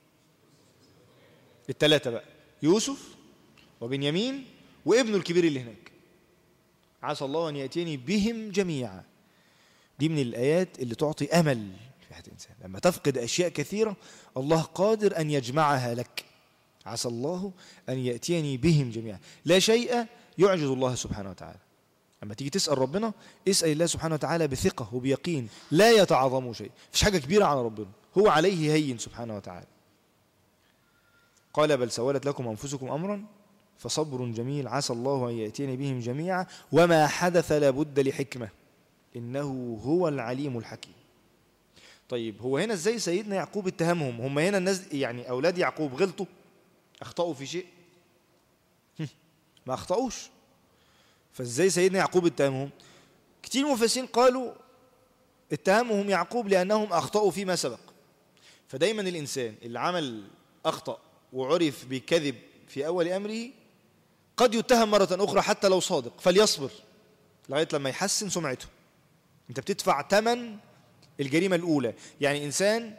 الثلاثة بقى يوسف وبنيامين وابنه الكبير اللي هناك عسى الله أن يأتيني بهم جميعا دي من الآيات اللي تعطي أمل في حياة الإنسان لما تفقد أشياء كثيرة الله قادر أن يجمعها لك عسى الله أن يأتيني بهم جميعا لا شيء يعجز الله سبحانه وتعالى لما تيجي تسأل ربنا اسأل الله سبحانه وتعالى بثقة وبيقين لا يتعظم شيء فيش حاجة كبيرة على ربنا هو عليه هين سبحانه وتعالى قال بل سولت لكم أنفسكم أمرا فصبر جميل عسى الله أن يأتيني بهم جميعا وما حدث لابد لحكمة إنه هو العليم الحكيم طيب هو هنا ازاي سيدنا يعقوب اتهمهم هم هنا الناس يعني أولاد يعقوب غلطوا أخطأوا في شيء هم، ما أخطأوش فازاي سيدنا يعقوب اتهمهم كتير مفسرين قالوا اتهمهم يعقوب لأنهم أخطأوا فيما سبق فدايما الإنسان اللي عمل أخطأ وعرف بكذب في أول أمره قد يتهم مرة أخرى حتى لو صادق فليصبر لغاية لما يحسن سمعته أنت بتدفع ثمن الجريمة الأولى يعني إنسان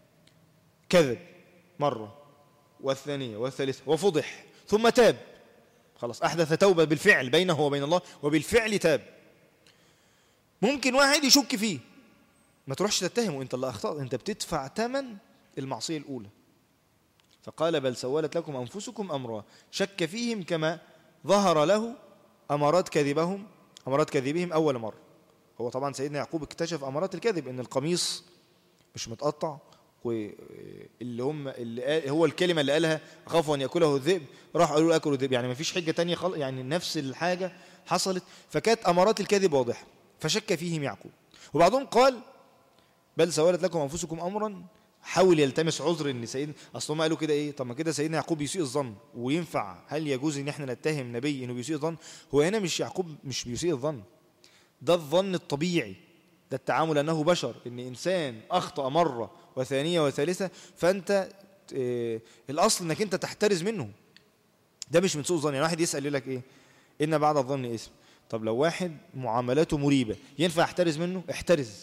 كذب مرة والثانية والثالثة وفضح ثم تاب خلاص أحدث توبة بالفعل بينه وبين الله وبالفعل تاب ممكن واحد يشك فيه ما تروحش تتهمه انت اللي اخطأت انت بتدفع ثمن المعصية الأولى فقال بل سولت لكم أنفسكم أمرا شك فيهم كما ظهر له أمارات كذبهم أمارات كذبهم أول مرة هو طبعا سيدنا يعقوب اكتشف أمارات الكذب إن القميص مش متقطع واللي هم اللي قال هو الكلمة اللي قالها خافوا أن يأكله الذئب راح قالوا له أكلوا الذئب يعني ما فيش حجة تانية خل... يعني نفس الحاجة حصلت فكانت أمارات الكذب واضحة فشك فيهم يعقوب وبعضهم قال بل سولت لكم أنفسكم أمرا حاول يلتمس عذر ان سيدنا اصل هم قالوا كده ايه طب ما كده سيدنا يعقوب بيسيء الظن وينفع هل يجوز ان احنا نتهم نبي انه بيسيء الظن هو هنا مش يعقوب مش بيسيء الظن ده الظن الطبيعي ده التعامل انه بشر ان انسان اخطا مره وثانيه وثالثه فانت اه الاصل انك انت تحترز منه ده مش من سوء الظن يعني واحد يسال يقول لك ايه ان بعد الظن اسم طب لو واحد معاملاته مريبه ينفع احترز منه احترز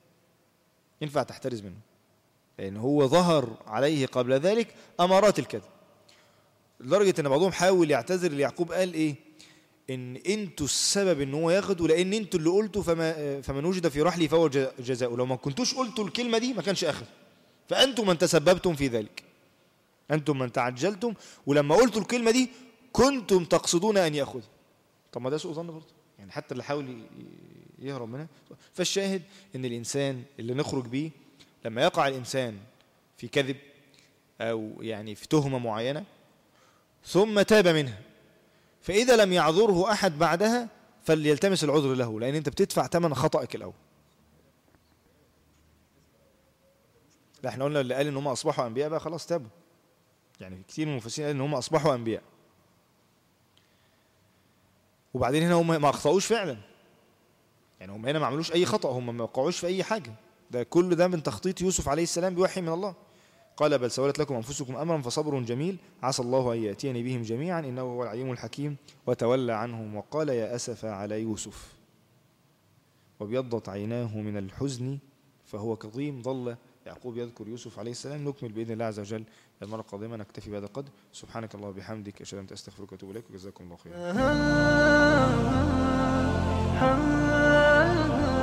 ينفع تحترز منه لأن هو ظهر عليه قبل ذلك أمارات الكذب لدرجة أن بعضهم حاول يعتذر ليعقوب قال إيه إن أنتوا السبب إن هو ياخد ولأن أنتوا اللي قلتوا فما فمن وجد في رحلي فهو جزاؤه لو ما كنتوش قلتوا الكلمة دي ما كانش أخذ فأنتم من تسببتم في ذلك أنتم من تعجلتم ولما قلتوا الكلمة دي كنتم تقصدون أن يأخذ طب ما ده سوء ظن برضه يعني حتى اللي حاول يهرب منها فالشاهد ان الانسان اللي نخرج بيه لما يقع الانسان في كذب او يعني في تهمه معينه ثم تاب منها فاذا لم يعذره احد بعدها فليلتمس العذر له لان انت بتدفع ثمن خطأك الاول لا احنا قلنا اللي قال ان هم اصبحوا انبياء بقى خلاص تابوا يعني كتير من المفسرين قال ان هم اصبحوا انبياء وبعدين هنا هم ما اخطاوش فعلا يعني هم هنا ما عملوش اي خطا هم ما وقعوش في اي حاجه ده كل ده من تخطيط يوسف عليه السلام بوحي من الله قال بل سولت لكم انفسكم امرا فصبر جميل عسى الله ان ياتيني بهم جميعا انه هو العليم الحكيم وتولى عنهم وقال يا اسف على يوسف وابيضت عيناه من الحزن فهو كظيم ظل يعقوب يذكر يوسف عليه السلام نكمل باذن الله عز وجل المره القادمه نكتفي بهذا القدر سبحانك اللهم وبحمدك اشهد ان لا اله الا انت استغفرك واتوب اليك وجزاكم الله خيرا